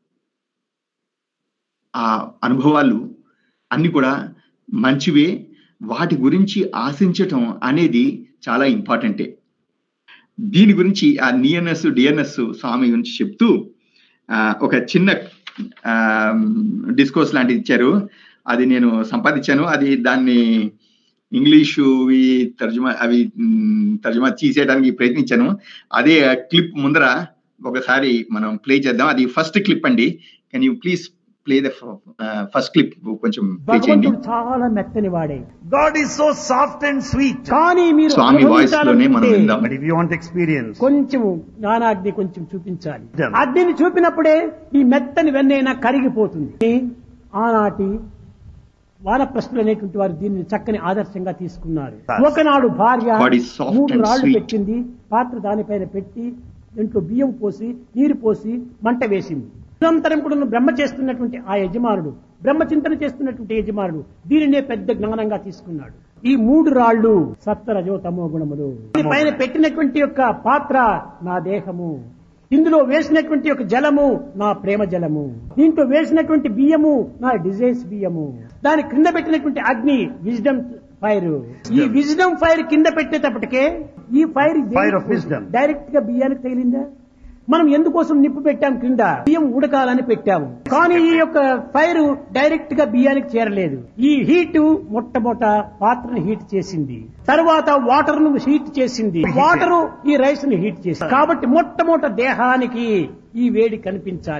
ఆ అనుభవాలు అన్ని కూడా మంచివే వాటి గురించి ఆశించటం అనేది చాలా ఇంపార్టెంటే దీని గురించి ఆ నియర్నెస్ డియర్నెస్ స్వామి గురించి చెప్తూ ఆ, ఒక చిన్న డిస్కోర్స్ లాంటిది ఇచ్చారు అది నేను సంపాదించాను అది దాన్ని ఇంగ్లీషు ఇవి తర్జుమా అవి మ్, తర్జుమా తీసేయడానికి ప్రయత్నించాను అదే క్లిప్ ముందర ఒకసారి మనం ప్లే చేద్దాం అది ఫస్ట్ క్లిప్ అండి can you please play the first clip కొంచెం ప్లే చేయండి భగవంతుడు చాలా మెత్తని వాడే God is so soft and sweet. కానీ మీరు స్వామి వాయిస్ లోనే మనం అనుభవించాలనుకుంటే విందాం But if you want experience, కొంచెం జ్ఞానాగ్ని కొంచెం చూపించాలి Yeah. అగ్నిని చూపినప్పుడే ఈ మెత్తని వెన్నైనా కరిగిపోతుంది ఆనాటి వానప్రస్తులు అనేటువంటి వారు దీనిని చక్కని ఆదర్శంగా తీసుకున్నారు Yes. ఒకనాడు భార్య God is soft మూడు and రాళ్లు sweet. పెట్టింది పాత్ర దానిపైన పెట్టి ఇంట్లో బియ్యం పోసి నీరు పోసి మంట వేసింది నిరంతరం కూడా బ్రహ్మ చేస్తున్నటువంటి ఆ యజమానుడు బ్రహ్మ చింతన చేస్తున్నటువంటి యజమానుడు దీనినే పెద్ద జ్ఞానంగా తీసుకున్నాడు ఈ మూడు రాళ్ళు సప్తరజో తమో గుణములు దీని పైన పెట్టినటువంటి యొక్క పాత్ర నా దేహము ఇందులో వేసినటువంటి యొక్క జలము నా ప్రేమ జలము దీంట్లో వేసినటువంటి బియ్యము నా డిజైన్స్ బియ్యము దాని క్రింద పెట్టినటువంటి అగ్ని విజ్డమ్ ఫైర్ ఈ విజ్డమ్ ఫైర్ కింద పెట్టేటప్పటికే ఈ fire Fire of wisdom. Direct గా బియ్యానికి తగిలిందా మనం ఎందుకోసం నిప్పు పెట్టాం కింద బియ్యం ఉడకాలని పెట్టాము కానీ ఈ యొక్క ఫైర్ డైరెక్ట్ గా బియ్యానికి చేరలేదు ఈ హీట్ మొట్టమొదట పాత్రను హీట్ చేసింది తర్వాత వాటర్ ను హీట్ చేసింది వాటర్ ఈ రైస్ ను హీట్ చేసింది కాబట్టి మొట్టమొదట దేహానికి ఈ వేడి కనిపించాలి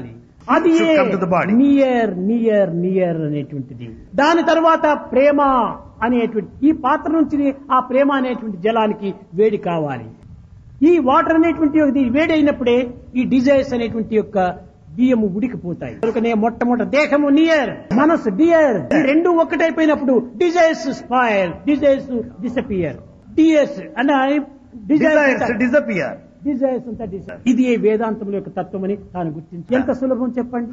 అది should come to the body. Near near near అనేటువంటిది దాని తర్వాత ప్రేమ అనేటువంటి ఈ పాత్ర నుంచి ఆ ప్రేమ అనేటువంటి జలానికి వేడి కావాలి ఈ వాటర్ అనేటువంటి ఇది వేడి అయినప్పుడే ఈ డిజైర్స్ అనేటువంటి యొక్క బియ్యము ఉడికిపోతాయి కనుకనే మొట్టమొదటి దేహము నియర్ మనసు డియర్ ఈ రెండు ఒక్కటైపోయినప్పుడు desires spoil desires disappear dears అనే Desires disappear. డిజైర్స్ అంతా డిజైర్ ఇది ఏ వేదాంతముల యొక్క తత్వమని తాను గుర్తించి ఎంత సులభం చెప్పండి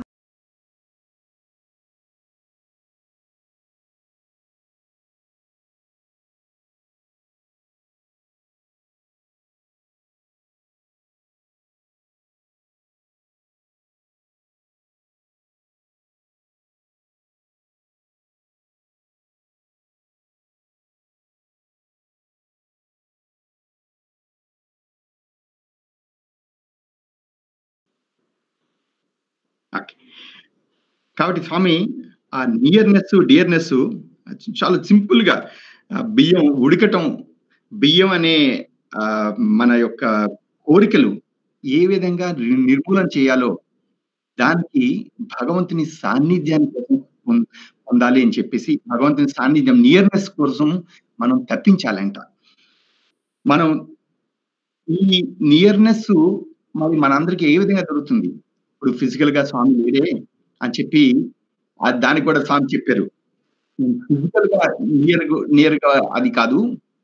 ఓకే. కాబట్టి స్వామి ఆ నియర్నెస్ డియర్నెస్ చాలా సింపుల్ గా ఆ బియ్యం ఉడకటం బియ్యం అనే ఆ, మన యొక్క కోరికలు ఏ విధంగా ని- నిర్మూలన చేయాలో దానికి భగవంతుని సాన్నిధ్యాన్ని కోసం పొం- పొందాలి అని చెప్పేసి భగవంతుని సాన్నిధ్యం నియర్నెస్ కోసం మనం తప్పించాలంట మనం ఈ నియర్నెస్ మరి మనందరికి ఏ విధంగా దొరుకుతుంది ఇప్పుడు ఫిజికల్ గా స్వామి లేడే అని చెప్పి ఆ దానికి కూడా స్వామి చెప్పారు ఫిజికల్ గా నియర్ నియర్ గా అది కాదు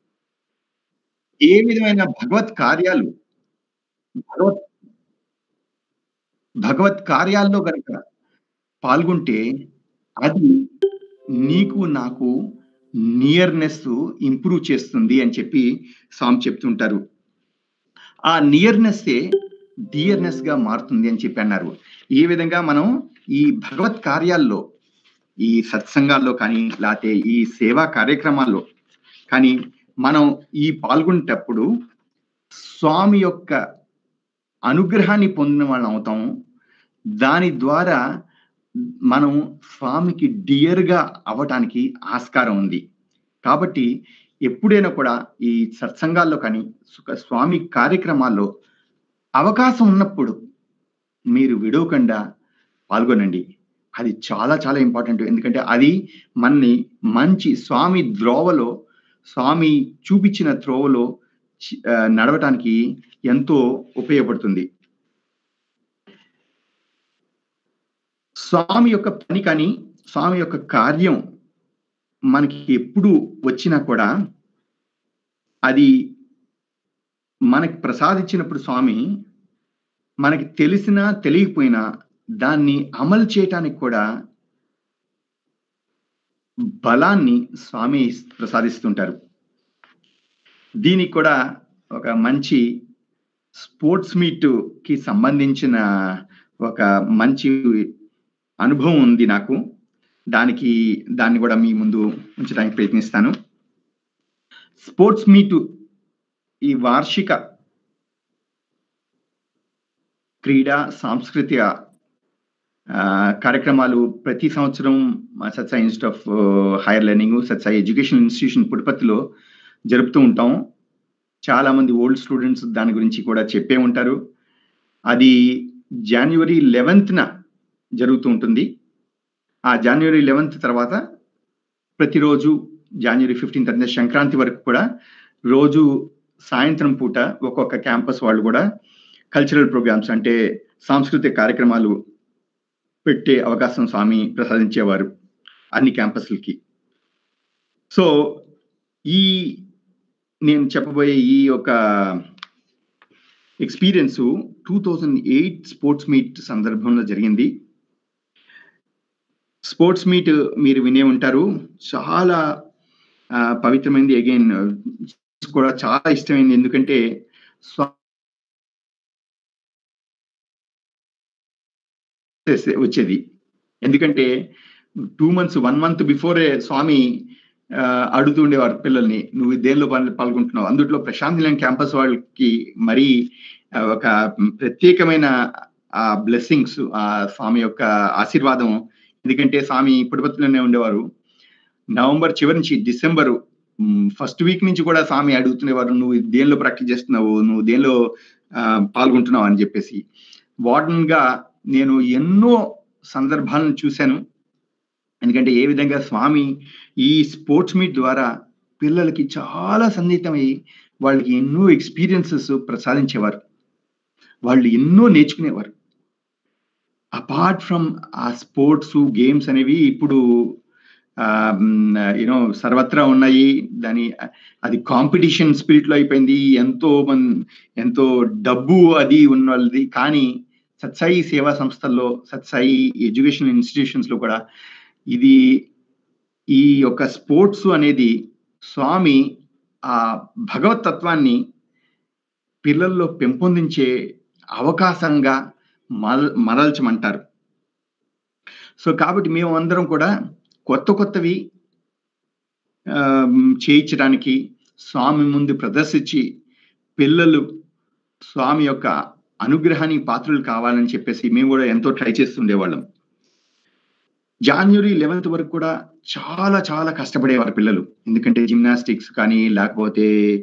ఏ విధమైన భగవత్ కార్యాలు భగవత్ భగవత్ కార్యాల్లో కనుక పాల్గొంటే అది నీకు నాకు నియర్నెస్ ఇంప్రూవ్ చేస్తుంది అని చెప్పి స్వామి చెప్తుంటారు ఆ నియర్నెస్ డియర్నెస్ గా మారుతుంది అని చెప్పి అన్నారు ఈ విధంగా మనం ఈ భగవత్ కార్యాల్లో ఈ సత్సంగాల్లో కానీ లేకపోతే ఈ సేవా కార్యక్రమాల్లో కానీ మనం ఈ పాల్గొనేటప్పుడు స్వామి యొక్క అనుగ్రహాన్ని పొందిన వాళ్ళం అవుతాం దాని ద్వారా మనం స్వామికి డియర్గా అవ్వటానికి ఆస్కారం ఉంది కాబట్టి ఎప్పుడైనా కూడా ఈ సత్సంగాల్లో కానీ సుఖ స్వామి కార్యక్రమాల్లో అవకాశం ఉన్నప్పుడు మీరు విడవకుండా పాల్గొనండి అది చాలా చాలా ఇంపార్టెంట్ ఎందుకంటే అది మనని మంచి స్వామి ద్రోవలో స్వామి చూపించిన త్రోవలో చి- ఆ, నడవటానికి ఎంతో ఉపయోగపడుతుంది స్వామి యొక్క పని కానీ స్వామి యొక్క కార్యం మనకి ఎప్పుడు వచ్చినా కూడా అది మనకి ప్రసాదించినప్పుడు స్వామి మనకి తెలిసినా తెలియకపోయినా దాన్ని అమలు చేయటానికి కూడా బలాన్ని స్వామి ప్రసాదిస్తుంటారు దీనికి కూడా ఒక మంచి స్పోర్ట్స్ మీట్ కి సంబంధించిన ఒక మంచి అనుభవం ఉంది నాకు దానికి దాన్ని కూడా మీ ముందు ఉంచడానికి ప్రయత్నిస్తాను స్పోర్ట్స్ మీట్ ఈ వార్షిక క్రీడా సాంస్కృతిక ఆ, కార్యక్రమాలు ప్రతి సంవత్సరం మా సత్సాయి institute of higher learning సత్సాయి education institution పుట్టపర్తిలో జరుపుతూ ఉంటాం చాలా మంది ఓల్డ్ స్టూడెంట్స్ దాని గురించి కూడా చెప్పే ఉంటారు అది జనవరి లెవెన్త్న జరుగుతూ ఉంటుంది ఆ జనవరి లెవెన్త్ తర్వాత ప్రతిరోజు జనవరి ఫిఫ్టీన్త్ అంటే సంక్రాంతి వరకు కూడా రోజు సాయంత్రం పూట ఒక్కొక్క క్యాంపస్ వాళ్ళు కూడా కల్చరల్ ప్రోగ్రామ్స్ అంటే సాంస్కృతిక కార్యక్రమాలు పెట్టే అవకాశం స్వామి ప్రసాదించేవారు అన్ని క్యాంపస్లకి సో ఈ నేను చెప్పబోయే ఈ యొక్క experience two thousand eight sports meet సందర్భంలో జరిగింది స్పోర్ట్స్ మీట్ మీరు వినే ఉంటారు చాలా ఆ, పవిత్రమైనది అగైన్ కూడా చాలా ఇష్టమైంది ఎందుకంటే స్వా- వచ్చేది ఎందుకంటే టూ మంత్స్ వన్ మంత్ బిఫోరే స్వామి ఆ, అడుగుతూ ఉండేవారు పిల్లల్ని నువ్వు దేనిలో పాల్- పాల్గొంటున్నావు అందుట్లో ప్రశాంత్ నిలయం క్యాంపస్ వాళ్ళకి మరీ ఆ, ఒక ప్రత్యేకమైన ఆ బ్లెస్సింగ్స్ ఆ స్వామి యొక్క ఆశీర్వాదం ఎందుకంటే స్వామి పుట్టపత్తిలోనే ఉండేవారు నవంబర్ చివరి నుంచి డిసెంబర్ ఫస్ట్ వీక్ నుంచి కూడా స్వామి అడుగుతునేవారు నువ్వు దేనిలో ప్రాక్టీస్ చేస్తున్నావు నువ్వు దేనిలో ఆ, పాల్గొంటున్నావు అని చెప్పేసి వార్డెన్ గా నేను ఎన్నో సందర్భాలను చూశాను ఎందుకంటే ఏ విధంగా స్వామి ఈ స్పోర్ట్స్ మీట్ ద్వారా పిల్లలకి చాలా సన్నిహితమై వాళ్ళకి ఎన్నో ఎక్స్పీరియన్సెస్ ప్రసాదించేవారు వాళ్ళు ఎన్నో నేర్చుకునేవారు అపార్ట్ ఫ్రమ్ ఆ స్పోర్ట్స్ గేమ్స్ అనేవి ఇప్పుడు యూనో సర్వత్రా ఉన్నాయి దాని అది కాంపిటీషన్ స్పిరిట్ లో అయిపోయింది ఎంతో మన్ ఎంతో డబ్బు అది ఉన్న వాళ్ళది కానీ సత్సాయి సేవా సంస్థల్లో సత్సాయి ఎడ్యుకేషన్ ఇన్స్టిట్యూషన్స్ లో కూడా ఇది ఈ యొక్క స్పోర్ట్స్ అనేది స్వామి ఆ భగవత్ తత్వాన్ని పిల్లల్లో పెంపొందించే అవకాశంగా మర మరల్చమంటారు సో కాబట్టి మేము అందరం కూడా కొత్త కొత్తవి ఆ, చేయించడానికి స్వామి ముందు ప్రదర్శించి పిల్లలు స్వామి యొక్క అనుగ్రహానికి పాత్రలు కావాలని చెప్పేసి మేము కూడా ఎంతో ట్రై చేస్తుండేవాళ్ళం జాన్వరి లెవెన్త్ వరకు కూడా చాలా చాలా కష్టపడేవారు పిల్లలు ఎందుకంటే జిమ్నాస్టిక్స్ కానీ లేకపోతే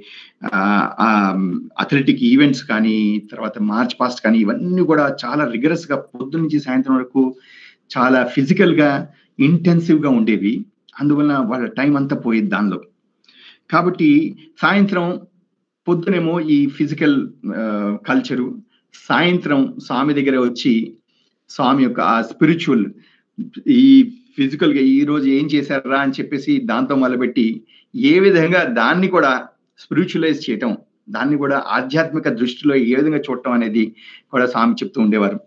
అథ్లెటిక్ ఈవెంట్స్ కానీ తర్వాత మార్చ్ పాస్ట్ కానీ ఇవన్నీ కూడా చాలా రిగరస్ గా పొద్దు నుంచి సాయంత్రం వరకు చాలా ఫిజికల్ గా ఇంటెన్సివ్ గా ఉండేవి అందువలన వాళ్ళ టైం అంతా పోయేది దానిలో కాబట్టి సాయంత్రం పొద్దునేమో ఈ ఫిజికల్ కల్చరు సాయంత్రం స్వామి దగ్గర వచ్చి స్వామి యొక్క ఆ స్పిరిచువల్ ఈ ఫిజికల్ గా ఈ రోజు ఏం చేశారా అని చెప్పేసి దాంతో మొదలుపెట్టి ఏ విధంగా దాన్ని కూడా స్పిరిచువలైజ్ చేయటం దాన్ని కూడా ఆధ్యాత్మిక దృష్టిలో ఏ విధంగా చూడటం అనేది కూడా స్వామి చెప్తూ ఉండేవారు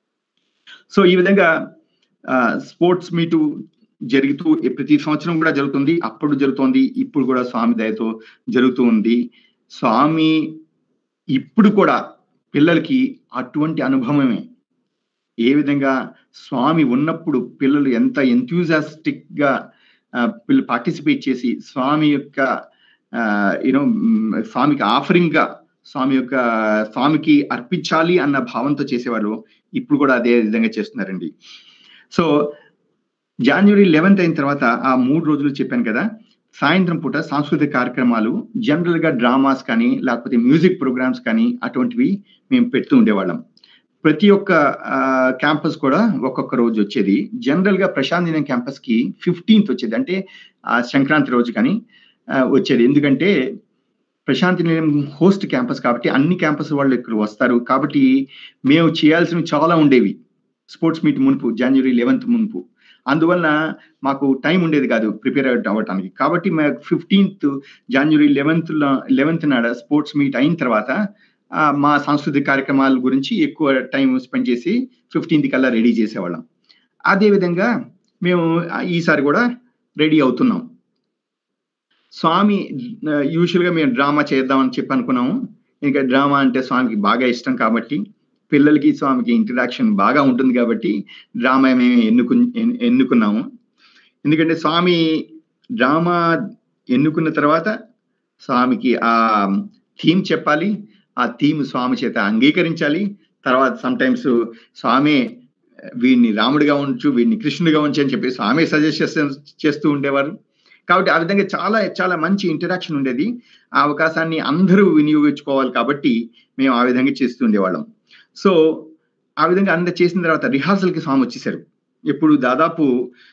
సో ఈ విధంగా స్పోర్ట్స్ మీటు జరుగుతూ ప్రతి సంవత్సరం కూడా జరుగుతుంది అప్పుడు జరుగుతోంది ఇప్పుడు కూడా స్వామి దయతో జరుగుతూ ఉంది స్వామి ఇప్పుడు కూడా పిల్లలకి అటువంటి అనుభవమే ఏ విధంగా స్వామి ఉన్నప్పుడు పిల్లలు ఎంత ఎంతూజాస్టిక్ గా పిల్లలు పార్టిసిపేట్ చేసి స్వామి యొక్క యూనో స్వామికి ఆఫరింగ్ గా స్వామి యొక్క స్వామికి అర్పించాలి అన్న భావంతో చేసేవాళ్ళు ఇప్పుడు కూడా అదే విధంగా చేస్తున్నారండి సో జనవరి లెవెన్త్ అయిన తర్వాత ఆ మూడు రోజులు చెప్పాను కదా సాయంత్రం పూట సాంస్కృతిక కార్యక్రమాలు జనరల్ గా డ్రామాస్ కానీ లేకపోతే మ్యూజిక్ ప్రోగ్రామ్స్ కానీ అటువంటివి మేము పెడుతూ ఉండేవాళ్ళం ప్రతి ఒక్క క్యాంపస్ కూడా ఒక్కొక్క రోజు వచ్చేది జనరల్ గా ప్రశాంత్ నిలయం క్యాంపస్ కి ఫిఫ్టీన్త్ వచ్చేది అంటే ఆ సంక్రాంతి రోజు కానీ వచ్చేది ఎందుకంటే ప్రశాంతి నిలయం హోస్ట్ క్యాంపస్ కాబట్టి అన్ని క్యాంపస్ వాళ్ళు ఇక్కడ వస్తారు కాబట్టి మేము చేయాల్సినవి చాలా ఉండేవి స్పోర్ట్స్ మీట్ మునుపు జనవరి లెవెన్త్ మునుపు అందువలన మాకు టైం ఉండేది కాదు ప్రిపేర్ అవ్వటానికి కాబట్టి మాకు ఫిఫ్టీన్త్ జనవరి లెవెన్త్ లెవెన్త్ నాడ స్పోర్ట్స్ మీట్ అయిన తర్వాత మా సాంస్కృతిక కార్యక్రమాల గురించి ఎక్కువ టైం స్పెండ్ చేసి ఫిఫ్టీన్త్ కల్లా రెడీ చేసేవాళ్ళం అదేవిధంగా మేము ఈసారి కూడా రెడీ అవుతున్నాం స్వామి యూజువల్గా మేము డ్రామా చేద్దామని చెప్పి అనుకున్నాము ఇంకా డ్రామా అంటే స్వామికి బాగా ఇష్టం కాబట్టి పిల్లలకి స్వామికి ఇంటరాక్షన్ బాగా ఉంటుంది కాబట్టి డ్రామా మేము ఎన్నుకు ఎన్నుకున్నాము ఎందుకంటే స్వామి డ్రామా ఎన్నుకున్న తర్వాత స్వామికి ఆ థీమ్ చెప్పాలి ఆ థీమ్ స్వామి చేత అంగీకరించాలి తర్వాత సమ్ టైమ్స్ స్వామి వీడిని రాముడిగా ఉంచు వీడిని కృష్ణుడిగా ఉంచు అని చెప్పి స్వామి సజెస్ట్ చేస్తూ చేస్తూ ఉండేవారు కాబట్టి ఆ విధంగా చాలా చాలా మంచి ఇంటరాక్షన్ ఉండేది ఆ అవకాశాన్ని అందరూ వినియోగించుకోవాలి కాబట్టి మేము ఆ విధంగా చేస్తూ ఉండేవాళ్ళం సో ఆ విధంగా అంత చేసిన తర్వాత రిహార్సల్కి స్వామి వచ్చేసారు ఎప్పుడు దాదాపు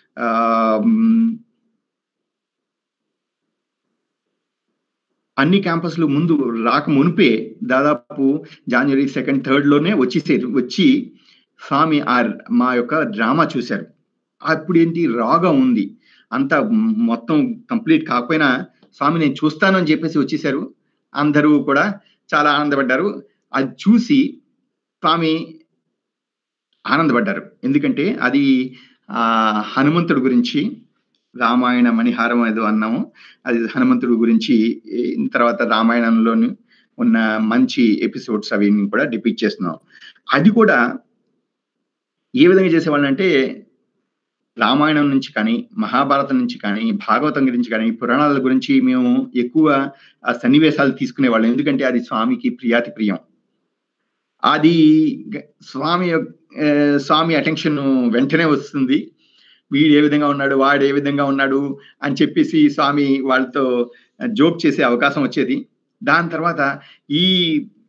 అన్ని క్యాంపస్లు ముందు రాక మునిపే దాదాపు జనవరి సెకండ్ థర్డ్ లోనే వచ్చేసారు వచ్చి స్వామి ఆ మా యొక్క డ్రామా చూశారు అప్పుడు ఏంటి రాగా ఉంది అంతా మొత్తం కంప్లీట్ కాకపోయినా స్వామి నేను చూస్తాను అని చెప్పేసి వచ్చేసారు అందరూ కూడా చాలా ఆనందపడ్డారు అది చూసి స్వామి ఆనందపడ్డారు ఎందుకంటే అది ఆ హనుమంతుడి గురించి రామాయణ మణిహారం ఏదో అన్నాము అది హనుమంతుడి గురించి తర్వాత రామాయణంలోని ఉన్న మంచి ఎపిసోడ్స్ అవి కూడా డిపిక్ట్ చేస్తున్నాం అది కూడా ఏ విధంగా చేసేవాళ్ళం అంటే రామాయణం నుంచి కానీ మహాభారతం నుంచి కానీ భాగవతం గురించి కానీ పురాణాల గురించి మేము ఎక్కువ ఆ సన్నివేశాలు తీసుకునేవాళ్ళం ఎందుకంటే అది స్వామికి ప్రియాతి ప్రియం అది స్వామి స్వామి అటెన్షన్ వెంటనే వస్తుంది వీడు ఏ విధంగా ఉన్నాడు వాడు ఏ విధంగా ఉన్నాడు అని చెప్పేసి స్వామి వాళ్ళతో జోక్ చేసే అవకాశం వచ్చేది దాని తర్వాత ఈ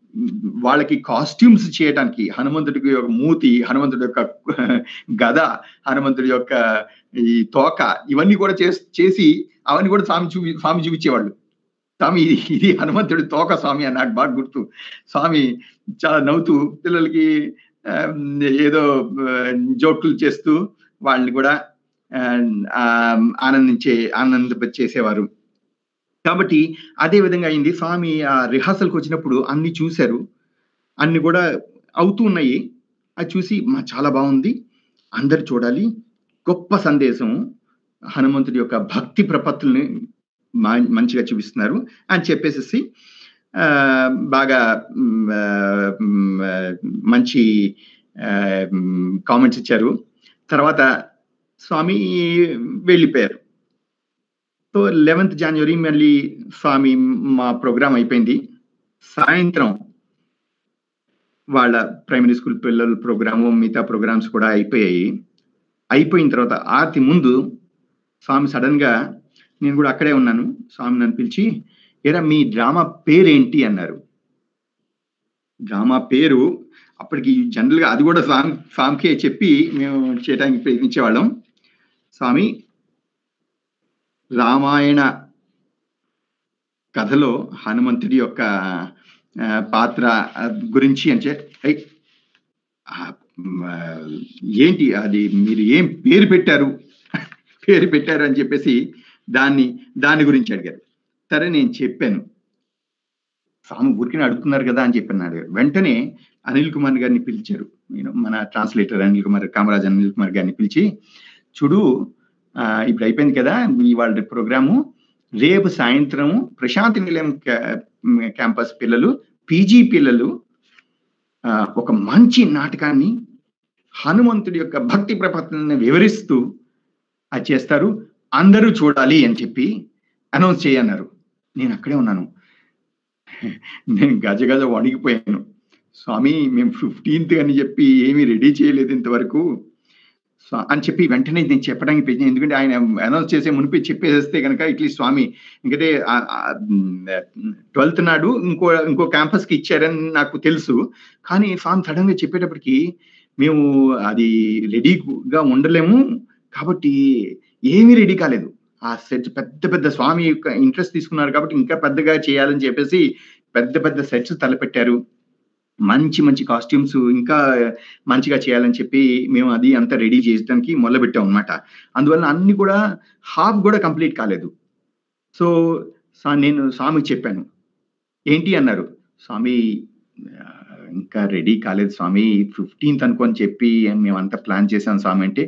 వాళ్ళకి కాస్ట్యూమ్స్ చేయడానికి హనుమంతుడికి యొక్క మూతి హనుమంతుడి యొక్క గద హనుమంతుడి యొక్క ఈ తోక ఇవన్నీ కూడా చేస్- చేసి అవన్నీ కూడా స్వామి చూపి స్వామి చూపించేవాళ్ళు స్వామి ఇది ఇది హనుమంతుడి తోక స్వామి అని నాకు బాగా గుర్తు స్వామి చాలా నవ్వుతూ పిల్లలకి ఆ, ఏదో జోకులు చేస్తూ వాళ్ళని కూడా ఆ, ఆ, ఆనందించే ఆనందింపచేసేవారు కాబట్టి అదే విధంగా అయింది స్వామి ఆ రిహార్సల్కి వచ్చినప్పుడు అన్ని చూశారు అన్ని కూడా అవుతూ ఉన్నాయి అది చూసి మా చాలా బాగుంది అందరు చూడాలి గొప్ప సందేశం హనుమంతుడి యొక్క భక్తి ప్రపత్తుల్ని మా- మంచిగా చూపిస్తున్నారు అని చెప్పేసి ఆ, బాగా మ్, ఆ, మ్, ఆ, మంచి కామెంట్స్ ఇచ్చారు తర్వాత స్వామి వెళ్ళిపోయారు సో లెవెన్త్ జనవరి మళ్ళీ స్వామి మా ప్రోగ్రామ్ అయిపోయింది సాయంత్రం వాళ్ళ ప్రైమరీ స్కూల్ పిల్లల ప్రోగ్రాము మిగతా ప్రోగ్రామ్స్ కూడా అయిపోయాయి అయిపోయిన తర్వాత ఆర్తి ముందు స్వామి సడన్ గా నేను కూడా అక్కడే ఉన్నాను స్వామి నన్ను పిలిచి ఏరా మీ డ్రామా పేరేంటి అన్నారు డ్రామా పేరు అప్పటికి జనరల్ గా అది కూడా స్వామి స్వామికే చెప్పి మేము చేయడానికి ప్రయత్నించేవాళ్ళం స్వామి రామాయణ కథలో హనుమంతుడి యొక్క ఆ, పాత్ర ఆ, గురించి అంటే ఐ, ఆ, మ్, ఆ, ఏంటి అది మీరు ఏం పేరు పెట్టారు పేరు పెట్టారు అని చెప్పేసి దాన్ని దాని గురించి అడిగారు సరే నేను చెప్పాను స్వామి ఊరికే అడుగుతున్నారు కదా అని చెప్పి అడిగారు వెంటనే అనిల్ కుమార్ గారిని పిలిచారు నేను మన ట్రాన్స్లేటర్ అనిల్ కుమార్ కామరాజ్ అనిల్ కుమార్ గారిని పిలిచి చూడు ఆ, ఇప్పుడు అయిపోయింది కదా ఇవాళ ప్రోగ్రాము రేపు సాయంత్రం ప్రశాంతి నిలయం క్యా- క్యాంపస్ పిల్లలు పీజీ పిల్లలు ఆ, ఒక మంచి నాటకాన్ని హనుమంతుడి యొక్క భక్తి ప్రపత్తులను వివరిస్తూ అది చేస్తారు అందరూ చూడాలి అని చెప్పి అనౌన్స్ చేయన్నారు నేను అక్కడే ఉన్నాను నేను గజ గజ వణికిపోయాను స్వామి మేము ఫిఫ్టీన్త్ అని చెప్పి ఏమీ రెడీ చేయలేదు ఇంతవరకు స్వా- అని చెప్పి వెంటనే నేను చెప్పడానికి ప్రయత్నం ఎందుకంటే ఆయన అనౌన్స్ చేసే మునిపి చెప్పేస్తే కనుక ఇట్లీ స్వామి ఇంకటే ట్వెల్త్ నాడు ఇంకో ఇంకో క్యాంపస్ కి ఇచ్చారని నాకు తెలుసు కానీ స్వామి సడన్ గా చెప్పేటప్పటికి మేము అది రెడీగా ఉండలేము కాబట్టి ఏమీ రెడీ కాలేదు ఆ సెట్ పెద్ద పెద్ద స్వామి యొక్క ఇంట్రెస్ట్ తీసుకున్నారు కాబట్టి ఇంకా పెద్దగా చేయాలని చెప్పేసి పెద్ద పెద్ద సెట్స్ తలపెట్టారు మంచి మంచి కాస్ట్యూమ్స్ ఇంకా మంచిగా చేయాలని చెప్పి మేము అది అంతా రెడీ చేయడానికి మొదలుపెట్టాం అనమాట అందువల్ల అన్ని కూడా హాఫ్ కూడా కంప్లీట్ కాలేదు సో సా- నేను స్వామికి చెప్పాను ఏంటి అన్నారు స్వామి ఆ, ఇంకా రెడీ కాలేదు స్వామి ఫిఫ్టీన్త్ అనుకొని చెప్పి మేమంతా ప్లాన్ చేశాం స్వామి అంటే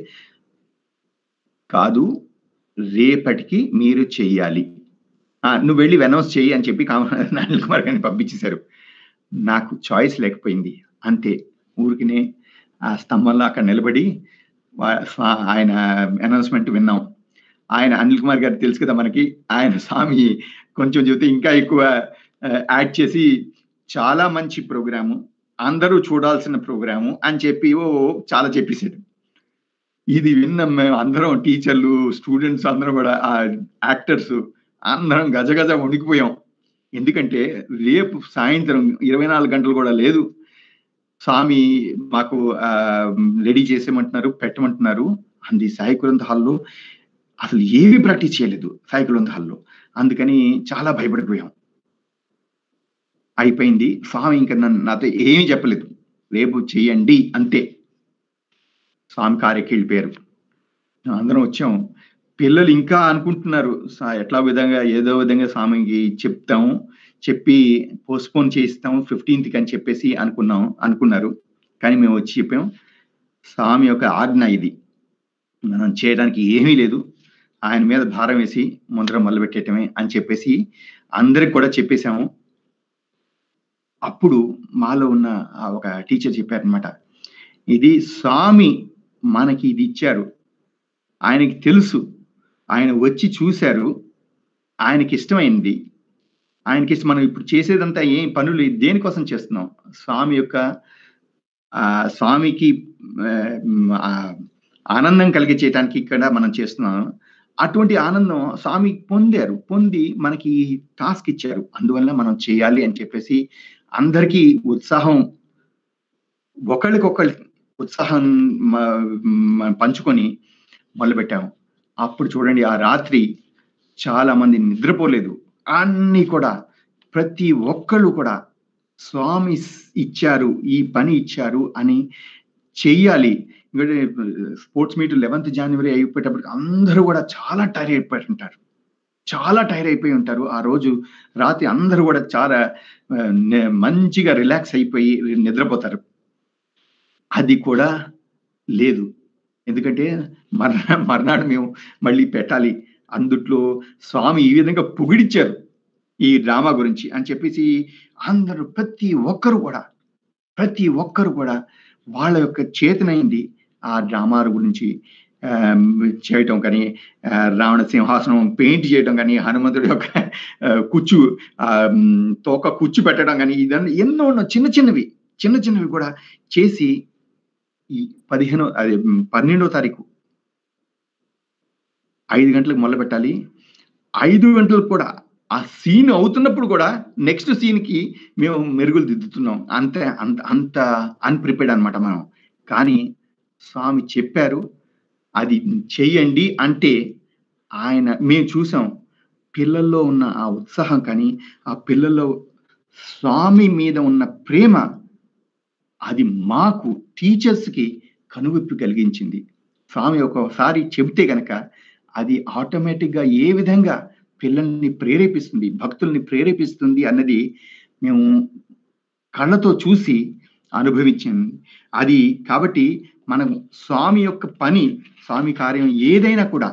కాదు రేపటికి మీరు చెయ్యాలి ఆ, నువ్వు వెళ్ళి అనౌన్స్ చెయ్యి అని చెప్పి కామ అనిల్ కుమార్ గారిని పంపించేశారు నాకు చాయిస్ లేకపోయింది అంతే ఊరికినే ఆ స్తంభంలో అక్కడ నిలబడి వా- స్వా- ఆయన అనౌన్స్మెంట్ విన్నాం ఆయన అనిల్ కుమార్ గారు తెలుసు కదా మనకి ఆయన స్వామి కొంచెం చెబితే ఇంకా ఎక్కువ యాడ్ చేసి చాలా మంచి ప్రోగ్రాము అందరూ చూడాల్సిన ప్రోగ్రాము అని చెప్పి ఓ చాలా చెప్పేశాడు ఇది విన్నాం మేము అందరం టీచర్లు స్టూడెంట్స్ అందరం కూడా ఆ యాక్టర్స్ అందరం గజగజ వణికిపోయాం ఎందుకంటే రేపు సాయంత్రం ఇరవై నాలుగు గంటలు కూడా లేదు స్వామి మాకు రెడీ చేసేమంటున్నారు పెట్టమంటున్నారు అంది సాయి కులంత హాల్లో అసలు ఏమీ ప్రాక్టీస్ చేయలేదు సాయి కులంత హాల్లో అందుకని చాలా భయపడిపోయాం అయిపోయింది స్వామి ఇంకా నన్ను నాతో ఏమీ చెప్పలేదు రేపు చెయ్యండి అంతే స్వామి కార్యకి వెళ్ళిపోయారు అందరం వచ్చాం పిల్లలు ఇంకా అనుకుంటున్నారు "సా- ఎట్లా విధంగా ఏదో విధంగా స్వామికి చెప్తాము చెప్పి పోస్ట్పోన్ చేయిస్తాము ఫిఫ్టీన్త్కి అని చెప్పేసి అనుకున్నాం అనుకున్నారు కానీ మేము వచ్చి చెప్పాం స్వామి యొక్క ఆజ్ఞ ఇది మనం చేయడానికి ఏమీ లేదు ఆయన మీద భారం వేసి ముందర మొదలుపెట్టేయటమే అని చెప్పేసి అందరికి కూడా చెప్పేశాము అప్పుడు మాలో ఉన్న ఆ ఒక టీచర్ చెప్పారనమాట ఇది స్వామి మనకి ఇది ఇచ్చారు ఆయనకి తెలుసు ఆయన వచ్చి చూశారు ఆయనకి ఇష్టమైంది ఆయనకి ఇష్టం మనం ఇప్పుడు చేసేదంతా ఏం పనులు దేనికోసం చేస్తున్నాం స్వామి యొక్క ఆ స్వామికి ఆ, ఆ, ఆనందం కలిగి చేయడానికి ఇక్కడ మనం చేస్తున్నాం అటువంటి ఆనందం స్వామి పొందారు పొంది మనకి టాస్క్ ఇచ్చారు అందువల్ల మనం చేయాలి అని చెప్పేసి అందరికీ ఉత్సాహం ఒకళ్ళకొకళ్ళు ఉత్సాహం మ- మ- పంచుకొని మొదలుపెట్టాము అప్పుడు చూడండి ఆ రాత్రి చాలా మంది నిద్రపోలేదు అన్ని కూడా ప్రతి ఒక్కళ్ళు కూడా స్వామి స్- ఇచ్చారు ఈ పని ఇచ్చారు అని చెయ్యాలి ఎందుకంటే స్పోర్ట్స్ మీట్ లెవెన్త్ జనవరి అయిపోయేటప్పటికి అందరూ కూడా చాలా టైర్ అయిపోయి ఉంటారు చాలా టైర్ అయిపోయి ఉంటారు ఆ రోజు రాత్రి అందరూ కూడా చాలా ఆ, నే- మంచిగా రిలాక్స్ అయిపోయి నిద్రపోతారు అది కూడా లేదు ఎందుకంటే మర్నా మర్నాడు మేము మళ్ళీ పెట్టాలి అందుట్లో స్వామి ఈ విధంగా పొగిడిచ్చారు ఈ డ్రామా గురించి అని చెప్పేసి అందరూ ప్రతి ఒక్కరు కూడా ప్రతి ఒక్కరు కూడా వాళ్ళ యొక్క చేతనైంది ఆ డ్రామా గురించి ఆ, చేయటం కానీ ఆ, రావణ సింహాసనం పెయింట్ చేయటం కానీ హనుమంతుడి యొక్క ఆ, కుచ్చు ఆ, మ్, తోక కుచ్చు పెట్టడం కానీ ఇదన్నీ ఎన్నో ఎన్నో చిన్న చిన్నవి చిన్న చిన్నవి కూడా చేసి ఈ పదిహేనో అది మ్, పన్నెండో తారీఖు ఐదు గంటలకు మొదలు పెట్టాలి ఐదు గంటలకు కూడా ఆ సీన్ అవుతున్నప్పుడు కూడా నెక్స్ట్ సీన్కి మేము మెరుగులు దిద్దుతున్నాం అంత అంత అంత అన్ప్రిపేర్డ్ అనమాట మనం కానీ స్వామి చెప్పారు అది చెయ్యండి అంటే ఆయన మేము చూసాం పిల్లల్లో ఉన్న ఆ ఉత్సాహం కానీ ఆ పిల్లల్లో స్వామి మీద ఉన్న ప్రేమ అది మాకు టీచర్స్కి కనువిప్పు కలిగించింది స్వామి ఒకసారి చెబితే గనక అది ఆటోమేటిక్గా ఏ విధంగా పిల్లల్ని ప్రేరేపిస్తుంది భక్తుల్ని ప్రేరేపిస్తుంది అన్నది మేము కళ్ళతో చూసి అనుభవించింది అది కాబట్టి మనం స్వామి యొక్క పని స్వామి కార్యం ఏదైనా కూడా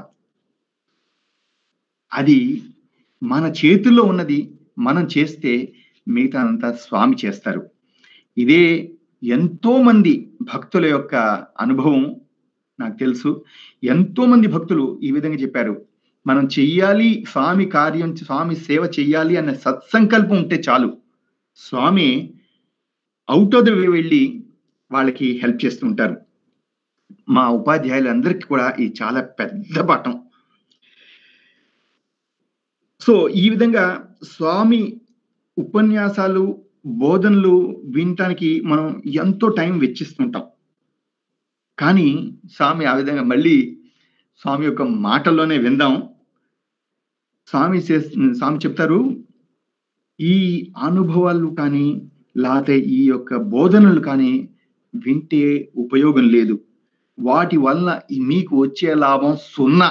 అది మన చేతుల్లో ఉన్నది మనం చేస్తే మిగతా అంతా స్వామి చేస్తారు ఇదే ఎంతో మంది భక్తుల యొక్క అనుభవం నాకు తెలుసు ఎంతో మంది భక్తులు ఈ విధంగా చెప్పారు మనం చెయ్యాలి స్వామి కార్యం స్వామి సేవ చెయ్యాలి అన్న సత్సంకల్పం ఉంటే చాలు Swami out of the way వెళ్ళి వాళ్ళకి హెల్ప్ చేస్తుంటారు మా ఉపాధ్యాయులందరికీ కూడా ఇది చాలా పెద్ద పాఠం సో ఈ విధంగా స్వామి ఉపన్యాసాలు బోధనలు వినటానికి మనం ఎంతో టైం వెచ్చిస్తుంటాం కానీ స్వామి ఆ విధంగా మళ్ళీ స్వామి యొక్క మాటల్లోనే విందాం స్వామి చేస్- స్వామి చెప్తారు ఈ అనుభవాలు కానీ లేకపోతే ఈ యొక్క బోధనలు కానీ వింటే ఉపయోగం లేదు వాటి వల్ల ఈ మీకు వచ్చే లాభం సున్నా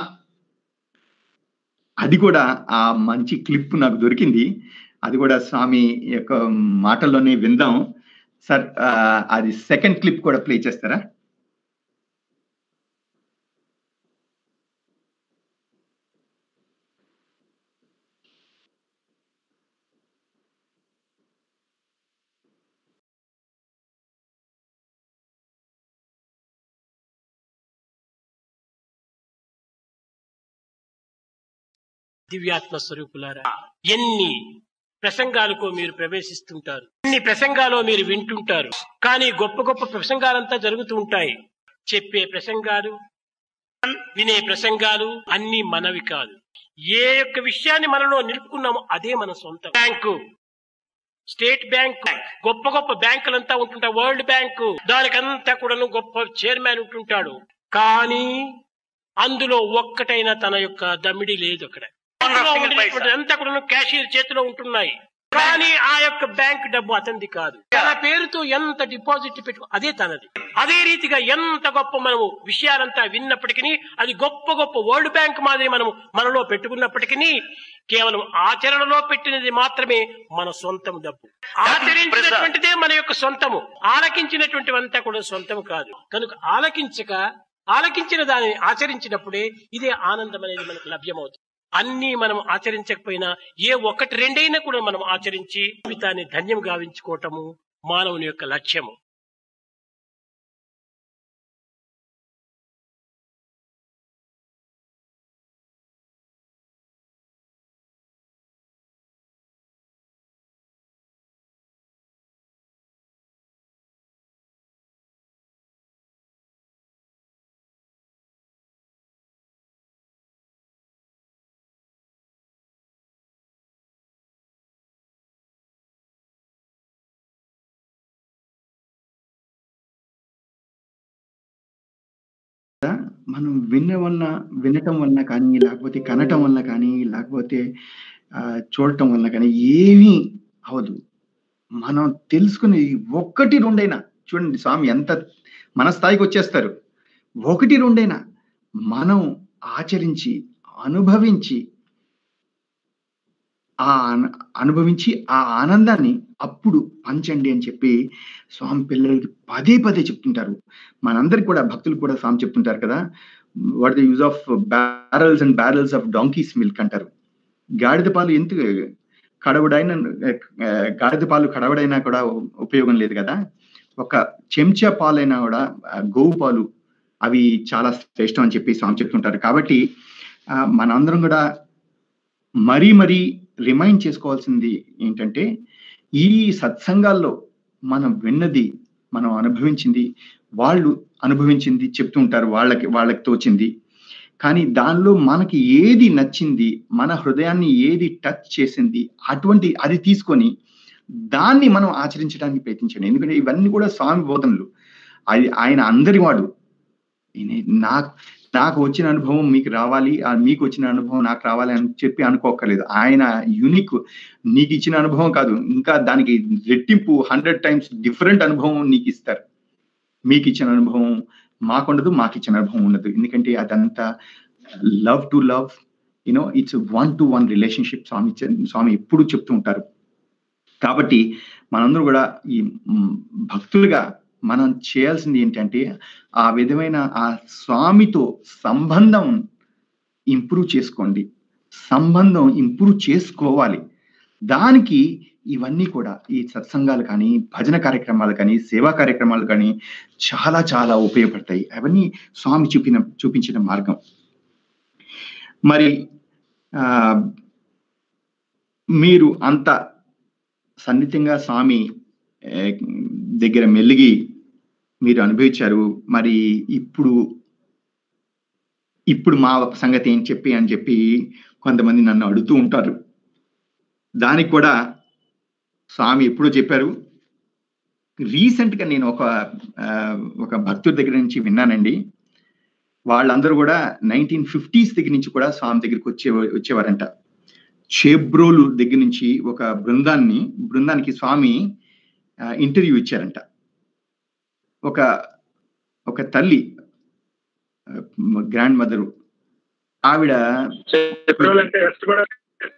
అది కూడా ఆ మంచి క్లిప్ నాకు దొరికింది అది కూడా స్వామి యొక్క మాటల్లోనే విందాం సార్ ఆ, అది సెకండ్ క్లిప్ కూడా ప్లే చేస్తారా దివ్యాత్మ స్వరూపులారా ఎన్ని ప్రసంగాలకు మీరు ప్రవేశిస్తుంటారు ఎన్ని ప్రసంగాలు మీరు వింటుంటారు కానీ గొప్ప గొప్ప ప్రసంగాలంతా జరుగుతూ ఉంటాయి చెప్పే ప్రసంగాలు వినే ప్రసంగాలు అన్ని మనవి కాదు ఏ యొక్క విషయాన్ని మనలో నిలుపుకున్నామో అదే మన సొంత బ్యాంకు స్టేట్ బ్యాంక్ గొప్ప గొప్ప బ్యాంకులంతా ఉంటుంటాయి వరల్డ్ బ్యాంకు దానికంతా కూడాను గొప్ప చైర్మన్ ఉంటుంటాడు కానీ అందులో ఒక్కటైనా తన యొక్క దమ్మిడి లేదు అక్కడ అందులో ఉండేటువంటి అంతా కూడా క్యాషియర్ చేతిలో ఉంటున్నాయి కానీ ఆ యొక్క బ్యాంక్ డబ్బు అతనిది కాదు తన పేరుతో ఎంత డిపాజిట్ పెట్టు అదే తనది అదే రీతిగా ఎంత గొప్ప మనము విషయాలంతా విన్నప్పటికీ అది గొప్ప గొప్ప వరల్డ్ బ్యాంక్ మాదిరి మనము మనలో పెట్టుకున్నప్పటికీ కేవలం ఆచరణలో పెట్టినది మాత్రమే మన సొంతం డబ్బు ఆచరించినటువంటిదే మన యొక్క సొంతము ఆలకించినటువంటివంతా కూడా సొంతము కాదు కనుక ఆలకించక ఆలకించిన దానిని ఆచరించినప్పుడే ఇదే ఆనందం అనేది మనకు లభ్యమవుతుంది అన్ని మనం ఆచరించకపోయినా ఏ ఒక్కటి రెండైనా కూడా మనం ఆచరించి జీవితాన్ని ధన్యం గావించుకోవటము మానవుని యొక్క లక్ష్యము మనం విన్న వల్ల వినటం వల్ల కానీ లేకపోతే కనటం వల్ల కానీ లేకపోతే ఆ, చూడటం వల్ల కానీ ఏమీ అవదు మనం తెలుసుకుని ఒక్కటి రెండైనా చూడండి స్వామి ఎంత మన స్థాయికి వచ్చేస్తారు ఒకటి రెండైనా మనం ఆచరించి అనుభవించి ఆ అన- అనుభవించి ఆ ఆనందాన్ని అప్పుడు పంచండి అని చెప్పి స్వామి పిల్లలకి పదే పదే చెప్తుంటారు మనందరికి కూడా భక్తులు కూడా స్వామి చెప్తుంటారు కదా what the use of barrels and barrels of donkey's milk అంటారు గాడిద పాలు ఎందుకు కడవడైన ఆ, గాడిద పాలు కడవడైనా కూడా ఉపయోగం లేదు కదా ఒక చెంచా పాలైనా కూడా ఆ, గోవు పాలు అవి చాలా శ్రేష్టం అని చెప్పి స్వామి చెప్తుంటారు కాబట్టి ఆ, మనందరం కూడా మరీ మరీ రిమైండ్ చేసుకోవాల్సింది ఏంటంటే ఈ సత్సంగాల్లో మనం విన్నది మనం అనుభవించింది వాళ్ళు అనుభవించింది చెప్తూ ఉంటారు వాళ్ళకి వాళ్ళకి తోచింది కానీ దానిలో మనకి ఏది నచ్చింది మన హృదయాన్ని ఏది టచ్ చేసింది అటువంటి అది తీసుకొని దాన్ని మనం ఆచరించడానికి ప్రయత్నించండి ఎందుకంటే ఇవన్నీ కూడా స్వామి బోధనలు అది ఆయన అందరి వాడు ఈయన నాకు నాకు వచ్చిన అనుభవం మీకు రావాలి ఆ మీకు వచ్చిన అనుభవం నాకు రావాలి అని చెప్పి అనుకోక్కర్లేదు ఆయన యూనిక్ నీకు ఇచ్చిన అనుభవం కాదు ఇంకా దానికి రెట్టింపు హండ్రెడ్ టైమ్స్ డిఫరెంట్ అనుభవం నీకు ఇస్తారు మీకు ఇచ్చిన అనుభవం మాకుండదు మాకు ఇచ్చిన అనుభవం ఉండదు ఎందుకంటే అదంతా love to love you know it's one to one relationship Swami చె- స్వామి ఎప్పుడు చెప్తూ ఉంటారు కాబట్టి మనందరూ కూడా ఈ మ్, భక్తులుగా మనం చేయాల్సింది ఏంటంటే ఆ విధమైన ఆ స్వామితో సంబంధం ఇంప్రూవ్ చేసుకోండి సంబంధం ఇంప్రూవ్ చేసుకోవాలి దానికి ఇవన్నీ కూడా ఈ సత్సంగాలు కానీ భజన కార్యక్రమాలు కానీ సేవా కార్యక్రమాలు కానీ చాలా చాలా ఉపయోగపడతాయి అవన్నీ స్వామి చూపిన చూపించిన మార్గం మరి ఆ మీరు అంత సన్నిహితంగా స్వామి ఏ, దగ్గర మెలిగి మీరు అనుభవించారు మరి ఇప్పుడు ఇప్పుడు మా సంగతి ఏం చెప్పి అని చెప్పి కొంతమంది నన్ను అడుగుతూ ఉంటారు దానికి కూడా స్వామి ఎప్పుడో చెప్పారు రీసెంట్ గా నేను ఒక ఆ, ఒక భక్తుడి దగ్గర నుంచి విన్నానండి వాళ్ళందరూ కూడా నైన్టీన్ ఫిఫ్టీస్ దగ్గర నుంచి కూడా స్వామి దగ్గరికి వచ్చే వచ్చేవారంట చేబ్రోలు దగ్గర నుంచి ఒక బృందాన్ని బృందానికి స్వామి ఇంటర్వ్యూ ఇచ్చారంట ఒక ఒక తల్లి గ్రాండ్ మదరు ఆవిడ ఫిబ్రవరి అంటే వెస్ట్ గోదావరి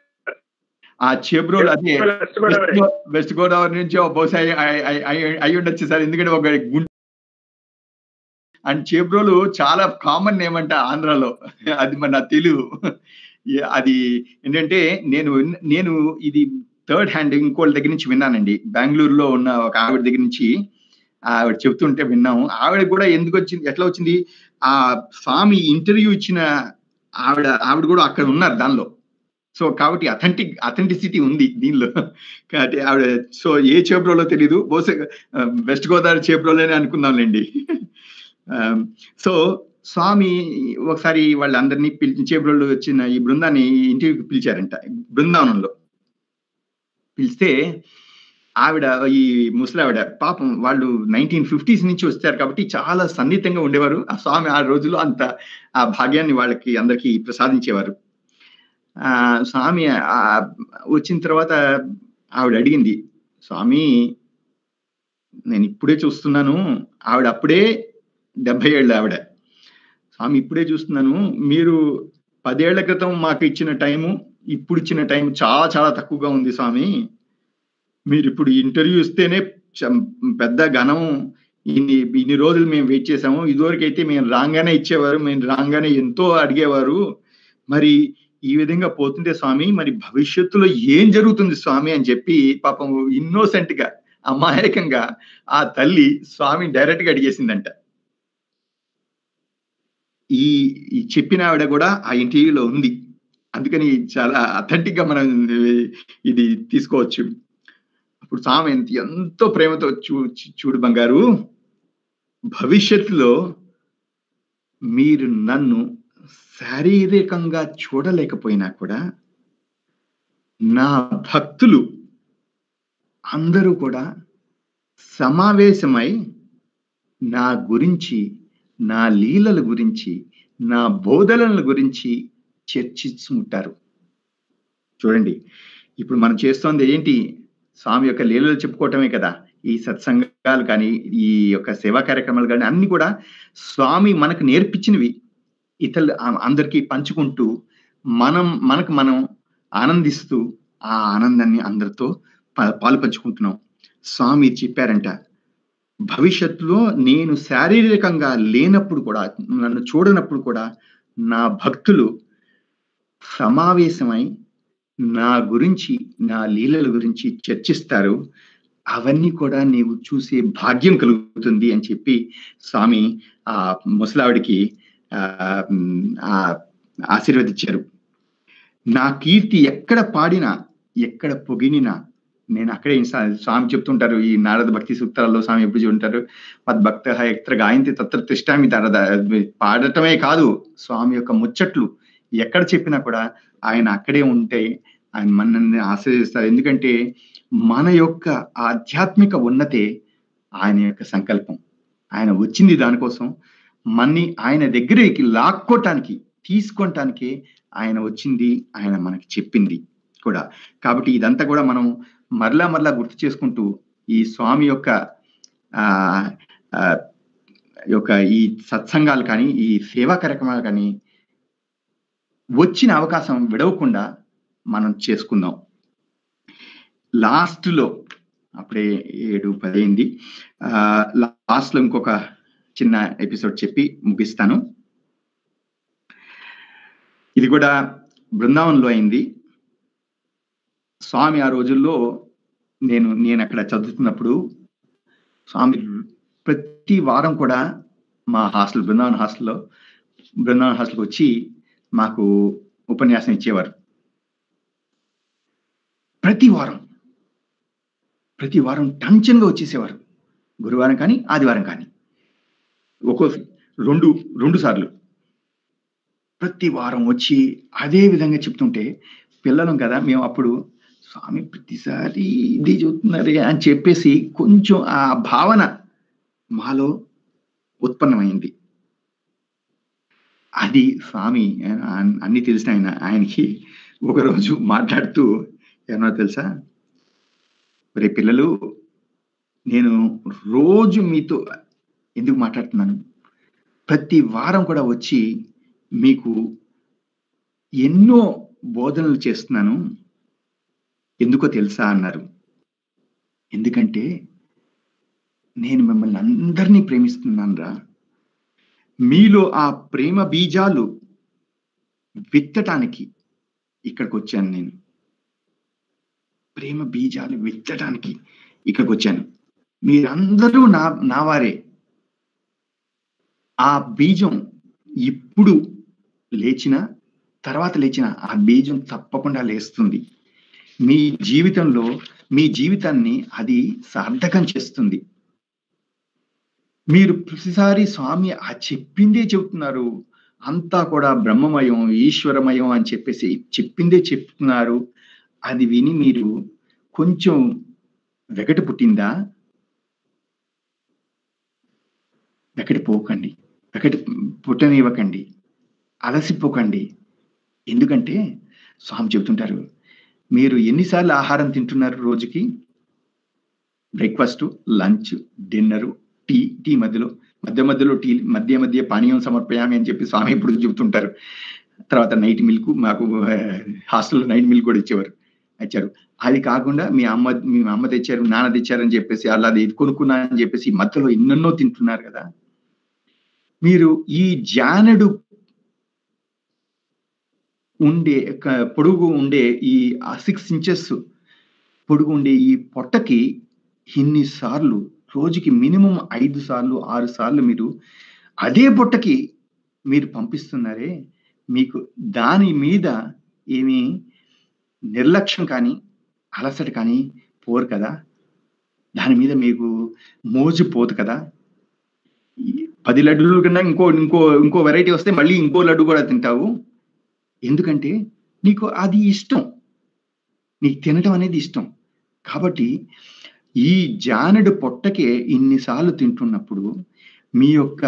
ఆ చేబ్రోలు అదే వెస్ట్ గోదావరి వెస్ట్ గోదావరి నుంచి ఓ బహుశా అయి- అయి- అయి- అయి- అయి ఉండొచ్చు సార్ ఎందుకంటే ఒక గుంట అండ్ చేబ్రోలు చాలా కామన్ నేమ్ అంట ఆంధ్రాలో అది మరి నాకు తెలియదు ఏ- అది ఏంటంటే నేను విన్న- నేను ఇది థర్డ్ హ్యాండ్ ఇంకోళ్ళ దగ్గర నుంచి విన్నానండి బెంగళూరులో ఉన్న ఒక ఆవిడ దగ్గర నుంచి ఆవిడ చెప్తుంటే విన్నాము ఆవిడ కూడా ఎందుకు వచ్చింది ఎట్లా వచ్చింది ఆ స్వామి ఇంటర్వ్యూ ఇచ్చిన ఆవిడ ఆవిడ కూడా అక్కడ ఉన్నారు దానిలో సో కాబట్టి అథెంటిక్ అథెంటిసిటీ ఉంది దీనిలో కాబట్టి ఆవిడ సో ఏ చేబ్రోలో తెలీదు బహుశా ఆ, వెస్ట్ గోదావరి చేబ్రోలోనే అనుకుందాంలేండి సో స్వామి ఒకసారి వాళ్ళందరినీ పిలిచి చేబ్రోలు వచ్చిన ఈ బృందాన్ని ఇంటర్వ్యూకి పిలిచారంట బృందావనంలో పిలిస్తే ఆవిడ ఈ ముసలావిడ పాపం వాళ్ళు నైన్టీన్ ఫిఫ్టీస్ నుంచి వచ్చారు కాబట్టి చాలా సన్నిహితంగా ఉండేవారు ఆ స్వామి ఆ రోజుల్లో అంత ఆ భాగ్యాన్ని వాళ్ళకి అందరికీ ప్రసాదించేవారు ఆ స్వామి ఆ వచ్చిన తర్వాత ఆవిడ అడిగింది స్వామి నేను ఇప్పుడే చూస్తున్నాను ఆవిడ అప్పుడే డెబ్బై ఏళ్ళు ఆవిడ స్వామి ఇప్పుడే చూస్తున్నాను మీరు పదేళ్ల క్రితం మాకు ఇచ్చిన టైము ఇప్పుడు ఇచ్చిన టైం చాలా చాలా తక్కువగా ఉంది స్వామి మీరు ఇప్పుడు ఇంటర్వ్యూ ఇస్తేనే చ- పెద్ద ఘనం ఇన్ని ఇన్ని రోజులు మేము వెయిట్ చేసాము ఇదివరకు అయితే మేము రాగానే ఇచ్చేవారు మేము రాగానే ఎంతో అడిగేవారు మరి ఈ విధంగా పోతుంటే స్వామి మరి భవిష్యత్తులో ఏం జరుగుతుంది స్వామి అని చెప్పి పాపం ఇన్నోసెంట్ గా అమాయకంగా ఆ తల్లి స్వామి డైరెక్ట్ గా అడిగేసిందంట ఈ ఈ చెప్పిన ఆవిడ కూడా ఆ ఇంటర్వ్యూలో ఉంది అందుకని చాలా అథెంటిక్ గా మనం ఇది తీసుకోవచ్చు అప్పుడు స్వామి ఎంత ఎంతో ప్రేమతో చూ చూ- చూడు బంగారు భవిష్యత్తులో మీరు నన్ను శారీరకంగా చూడలేకపోయినా కూడా నా భక్తులు అందరూ కూడా సమావేశమై నా గురించి నా లీలల గురించి నా బోధనల గురించి చర్చించుకుంటారు చూడండి ఇప్పుడు మనం చేస్తోంది ఏంటి స్వామి యొక్క లీలలు చెప్పుకోవటమే కదా ఈ సత్సంగాలు కానీ ఈ యొక్క సేవా కార్యక్రమాలు కానీ అన్ని కూడా స్వామి మనకు నేర్పించినవి ఇతరులు ఆ- అందరికీ పంచుకుంటూ మనం మనకు మనం ఆనందిస్తూ ఆ ఆనందాన్ని అందరితో పా- పాలు పంచుకుంటున్నాం స్వామి చెప్పారంట భవిష్యత్తులో నేను శారీరకంగా లేనప్పుడు కూడా నన్ను చూడనప్పుడు కూడా నా భక్తులు సమావేశమై నా గురించి నా లీలల గురించి చర్చిస్తారు అవన్నీ కూడా నీవు చూసే భాగ్యం కలుగుతుంది అని చెప్పి స్వామి ఆ ముసలావిడికి ఆ ఉమ్, ఆ ఆశీర్వదించారు నా కీర్తి ఎక్కడ పాడినా ఎక్కడ పొగినినా నేను అక్కడే సా- స్వామి చెప్తుంటారు ఈ నారద భక్తి సూత్రాల్లో స్వామి ఎప్పుడు చెప్తుంటారు మద్భక్త ఎత్ర గాయంతి తత్ర తిష్టామి తరద పాడటమే కాదు స్వామి యొక్క ముచ్చట్లు ఎక్కడ చెప్పినా కూడా ఆయన అక్కడే ఉంటే ఆయన మనల్ని ఆశ్రయిస్తారు ఎందుకంటే మన యొక్క ఆధ్యాత్మిక ఉన్నతే ఆయన యొక్క సంకల్పం ఆయన వచ్చింది దానికోసం మన్ని ఆయన దగ్గరికి లాక్కోటానికి తీసుకోవటానికి ఆయన వచ్చింది ఆయన మనకి చెప్పింది కూడా కాబట్టి ఇదంతా కూడా మనం మరలా మరలా గుర్తు చేసుకుంటూ ఈ స్వామి యొక్క ఆ ఆ, యొక్క ఈ సత్సంగాలు కానీ ఈ సేవా కార్యక్రమాలు కానీ వచ్చిన అవకాశం విడవకుండా మనం చేసుకుందాం లాస్ట్లో అప్పుడే ఏడు పది అయింది ఆ, లాస్ట్లో ఇంకొక చిన్న ఎపిసోడ్ చెప్పి ముగిస్తాను ఇది కూడా బృందావనంలో అయింది స్వామి ఆ రోజుల్లో నేను నేను అక్కడ చదువుతున్నప్పుడు స్వామి ప్రతి వారం కూడా మా హాస్టల్ బృందావన్ హాస్టల్లో బృందావన్ హాస్టల్కి వచ్చి మాకు ఉపన్యాసం ఇచ్చేవారు ప్రతి వారం ప్రతి వారం టంచన్గా వచ్చేసేవారు గురువారం కానీ ఆదివారం కానీ ఒక్కో రెండు రెండు సార్లు ప్రతి వారం వచ్చి అదే విధంగా చెప్తుంటే పిల్లలం కదా మేము అప్పుడు స్వామి ప్రతిసారి ఇది చెబుతున్నారే అని చెప్పేసి కొంచెం ఆ భావన మాలో ఉత్పన్నమైంది అది స్వామి ఆ- అన్ని తెలిసిన ఆయన ఆయనకి ఒకరోజు మాట్లాడుతూ ఏమన్నా తెలుసా రే పిల్లలు నేను రోజు మీతో ఎందుకు మాట్లాడుతున్నాను ప్రతి వారం కూడా వచ్చి మీకు ఎన్నో బోధనలు చేస్తున్నాను ఎందుకో తెలుసా అన్నారు ఎందుకంటే నేను మిమ్మల్ని అందరినీ ప్రేమిస్తున్నాను రా మీలో ఆ ప్రేమ బీజాలు విత్తటానికి ఇక్కడికి వచ్చాను నేను ప్రేమ బీజాలు విత్తడానికి ఇక్కడికి వచ్చాను మీరందరూ నా నా వారే ఆ బీజం ఇప్పుడు లేచిన తర్వాత లేచిన ఆ బీజం తప్పకుండా లేస్తుంది మీ జీవితంలో మీ జీవితాన్ని అది సార్థకం చేస్తుంది మీరు ప్రతిసారి స్వామి ఆ చెప్పిందే చెబుతున్నారు అంతా కూడా బ్రహ్మమయం ఈశ్వరమయం అని చెప్పేసి చెప్పిందే చెప్తున్నారు అది విని మీరు కొంచెం వెగటి పుట్టిందా వెకటి పోకండి వెకటి పుట్టనివ్వకండి అలసిపోకండి ఎందుకంటే స్వామి చెబుతుంటారు మీరు ఎన్నిసార్లు ఆహారం తింటున్నారు రోజుకి breakfast lunch dinner tea tea మధ్యలో మధ్య మధ్యలో టీ మధ్య మధ్య పానీయం సమర్పయామి అని చెప్పి స్వామి ఇప్పుడు చెబుతుంటారు తర్వాత నైట్ మిల్క్ మాకు హాస్టల్లో నైట్ మిల్క్ కూడా ఇచ్చేవారు ఇచ్చారు అది కాకుండా మీ అమ్మ మీ అమ్మ తెచ్చారు నాన్న తెచ్చారని చెప్పేసి అలా ఇది కొనుక్కున్నా అని చెప్పేసి మధ్యలో ఎన్నెన్నో తింటున్నారు కదా మీరు ఈ జానడు ఉండే క- పొడుగు ఉండే ఈ సిక్స్ ఇంచెస్ పొడుగు ఉండే ఈ పొట్టకి ఇన్ని సార్లు రోజుకి మినిమం ఐదు సార్లు ఆరు సార్లు మీరు అదే పొట్టకి మీరు పంపిస్తున్నారే మీకు దాని మీద ఏమీ నిర్లక్ష్యం కానీ అలసట కానీ పోరు కదా దాని మీద మీకు మోజు పోదు కదా ఈ పది లడ్డూల కన్నా ఇంకో ఇంకో ఇంకో వెరైటీ వస్తే మళ్ళీ ఇంకో లడ్డు కూడా తింటావు ఎందుకంటే నీకు అది ఇష్టం నీకు తినటం అనేది ఇష్టం కాబట్టి ఈ జానడు పొట్టకే ఇన్నిసార్లు తింటున్నప్పుడు మీ యొక్క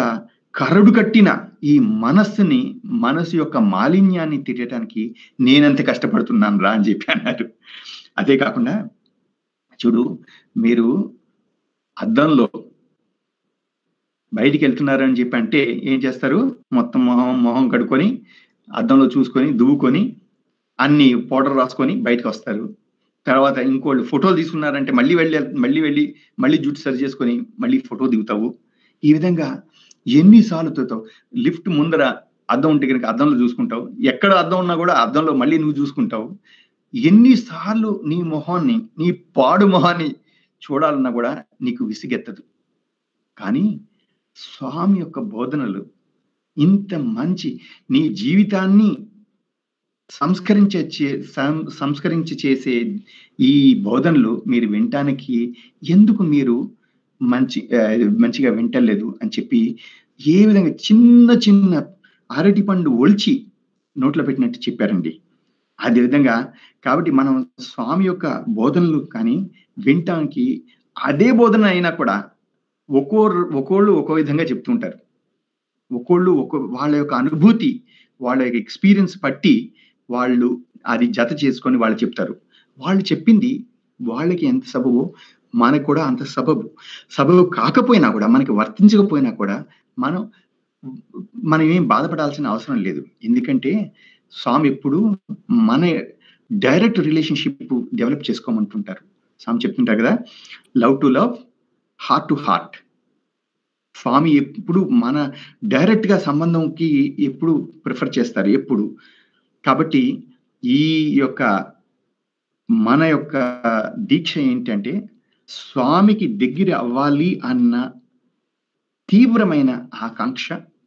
కరడు కట్టిన ఈ మనస్సుని మనసు యొక్క మాలిన్యాన్ని తీయటానికి నేనంత కష్టపడుతున్నాను రా అని చెప్పి అన్నారు అదే కాకుండా చూడు మీరు అద్దంలో బయటికి వెళ్తున్నారు అని చెప్పి అంటే ఏం చేస్తారు మొత్తం మొహం మొహం కడుక్కొని అద్దంలో చూసుకొని దువ్వుకొని అన్ని పౌడర్ రాసుకొని బయటకు వస్తారు తర్వాత ఇంకోళ్ళు ఫోటోలు తీసుకున్నారంటే మళ్ళీ వెళ్ళి మళ్ళీ వెళ్ళి మళ్ళీ జుట్టు సరి చేసుకొని మళ్ళీ ఫోటో దిగుతావు ఈ విధంగా ఎన్నిసార్లు తిరుగుతావు లిఫ్ట్ ముందర అద్దం ఉంటే కనుక అద్దంలో చూసుకుంటావు ఎక్కడ అద్దం ఉన్నా కూడా అద్దంలో మళ్ళీ నువ్వు చూసుకుంటావు ఎన్నిసార్లు నీ మొహాన్ని నీ పాడు మొహాన్ని చూడాలన్నా కూడా నీకు విసిగెత్తదు కానీ స్వామి యొక్క బోధనలు ఇంత మంచి నీ జీవితాన్ని సంస్కరించే చే- సం- సంస్కరించి చేసే ఈ బోధనలు మీరు వినటానికి ఎందుకు మీరు మంచి ఆ, మంచిగా వింటలేదు అని చెప్పి ఏ విధంగా చిన్న చిన్న అరటి పండు ఒలిచి నోట్లో పెట్టినట్టు చెప్పారండి అదే విధంగా కాబట్టి మనం స్వామి యొక్క బోధనలు కానీ వినటానికి అదే బోధన అయినా కూడా ఒక్కో ఒక్కోళ్ళు ఒక్కో విధంగా చెప్తుంటారు ఒక్కోళ్ళు ఒక్కో వాళ్ళ యొక్క అనుభూతి వాళ్ళ యొక్క ఎక్స్పీరియన్స్ పట్టి వాళ్ళు అది జత చేసుకొని వాళ్ళు చెప్తారు వాళ్ళు చెప్పింది వాళ్ళకి ఎంత సబబో మనకు కూడా అంత సబబు సబబు కాకపోయినా కూడా మనకి వర్తించకపోయినా కూడా మనం మనం ఏం బాధపడాల్సిన అవసరం లేదు ఎందుకంటే స్వామి ఎప్పుడు మన డైరెక్ట్ రిలేషన్షిప్ డెవలప్ చేసుకోమంటుంటారు స్వామి చెప్తుంటారు కదా love to love heart to heart Swami ఎప్పుడు మన డైరెక్ట్ గా సంబంధంకి ఎప్పుడు ప్రిఫర్ చేస్తారు ఎప్పుడు కాబట్టి ఈ యొక్క మన యొక్క దీక్ష ఏంటంటే స్వామికి దగ్గర అవ్వాలి అన్న తీవ్రమైన ఆకాంక్ష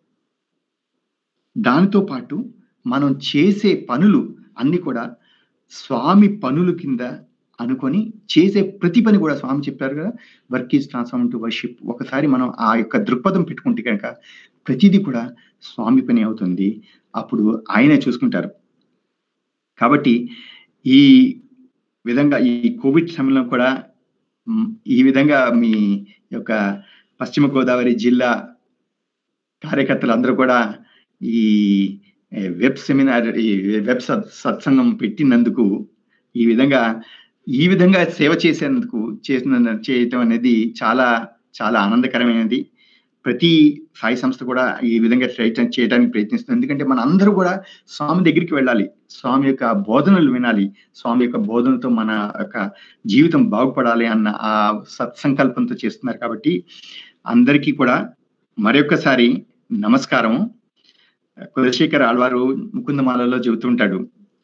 దానితో పాటు మనం చేసే పనులు అన్ని కూడా స్వామి పనులు కింద అనుకొని చేసే ప్రతి పని కూడా స్వామి చెప్పారు కదా work is transform to worship ఒకసారి మనం ఆ యొక్క దృక్పథం పెట్టుకుంటే కనుక ప్రతిదీ కూడా స్వామి పని అవుతుంది అప్పుడు ఆయనే చూసుకుంటారు కాబట్టి ఈ విధంగా ఈ కోవిడ్ సమయంలో కూడా మ్, ఈ విధంగా మీ యొక్క పశ్చిమ గోదావరి జిల్లా కార్యకర్తలు అందరూ కూడా ఈ ఏ, వెబ్ సెమినార్ ఈ వెబ్ సత్ సత్సంగం పెట్టినందుకు ఈ విధంగా ఈ విధంగా సేవ చేసేందుకు చేసిన చేయటం అనేది చాలా చాలా ఆనందకరమైనది ప్రతి సాయి సంస్థ కూడా ఈ విధంగా ప్రయత్నం చేయడానికి ప్రయత్నిస్తుంది ఎందుకంటే మన అందరూ కూడా స్వామి దగ్గరికి వెళ్ళాలి స్వామి యొక్క బోధనలు వినాలి స్వామి యొక్క బోధనతో మన యొక్క జీవితం బాగుపడాలి అన్న ఆ సత్సంకల్పంతో చేస్తున్నారు కాబట్టి అందరికీ కూడా మరొకసారి నమస్కారం కులశేఖర్ ఆళ్వారు ముకుందమాలలో చెబుతుంటాడు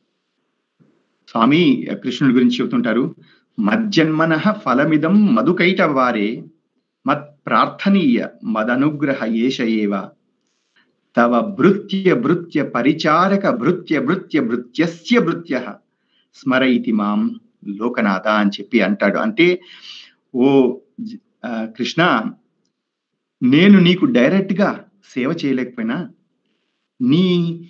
స్వామి కృష్ణుడి గురించి చెబుతుంటారు మజ్జన్మన ఫలమిదం మధుకైట వారే మత్ ప్రార్థనీయ మదనుగ్రహ ఏష ఏవ తవ భృత్య భృత్య పరిచారక భృత్య భృత్య భృత్యస్య భృత్య స్మరైతి మాం లోకనాథ అని చెప్పి అంటాడు అంటే ఓ జ- ఆ, కృష్ణ నేను నీకు డైరెక్ట్ గా సేవ చేయలేకపోయినా నీ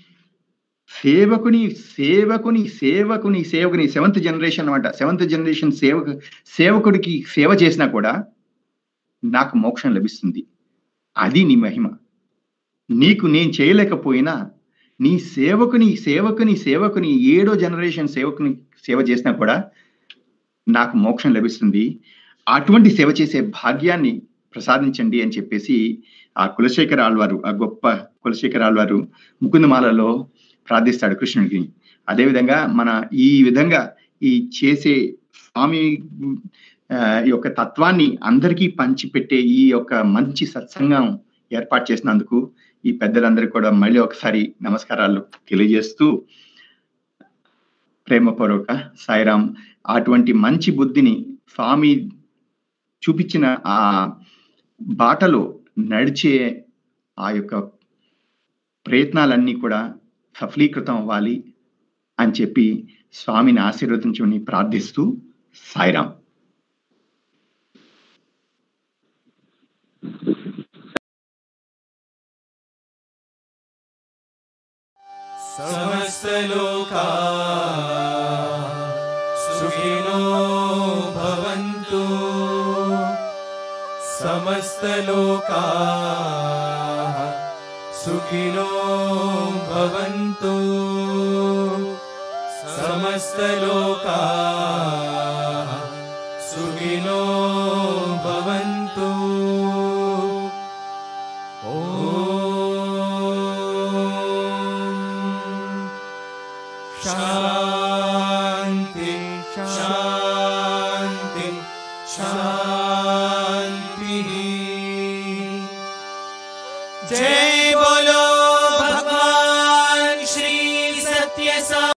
సేవకుని సేవకుని సేవకుని సేవకుని సెవెంత్ జనరేషన్ అనమాట సెవెంత్ జనరేషన్ సేవకు సేవకుడికి సేవ చేసినా కూడా నాకు మోక్షం లభిస్తుంది అది నీ మహిమ నీకు నేను చేయలేకపోయినా నీ సేవకుని సేవకుని సేవకుని ఏడో జనరేషన్ సేవకుని సేవ చేసినా కూడా నాకు మోక్షం లభిస్తుంది అటువంటి సేవ చేసే భాగ్యాన్ని ప్రసాదించండి అని చెప్పేసి ఆ కులశేఖర ఆళ్వారు ఆ గొప్ప కులశేఖర ఆళ్వారు ముకుందమాలలో ప్రార్థిస్తాడు కృష్ణుడికి అదేవిధంగా మన ఈ విధంగా ఈ చేసే స్వామి ఆ, యొక్క తత్వాన్ని అందరికీ పంచిపెట్టే ఈ యొక్క మంచి సత్సంగం ఏర్పాటు చేసినందుకు ఈ పెద్దలందరికీ కూడా మళ్ళీ ఒకసారి నమస్కారాలు తెలియజేస్తూ ప్రేమపూర్వక సాయిరాం అటువంటి మంచి బుద్ధిని స్వామి చూపించిన ఆ బాటలో నడిచే ఆ యొక్క ప్రయత్నాలన్నీ కూడా సఫలీకృతం అవ్వాలి అని చెప్పి స్వామిని ఆశీర్వదించమని ప్రార్థిస్తూ సాయిరాం समस्तलोका सुखिनो भवन्तु समस्तलोका सुखिनो भवन्तु समस्तलोका सुखिनो भवन्तु ॐ शान्ति शान्ति शान्तिः जय बोलो भगवान श्री सत्य सा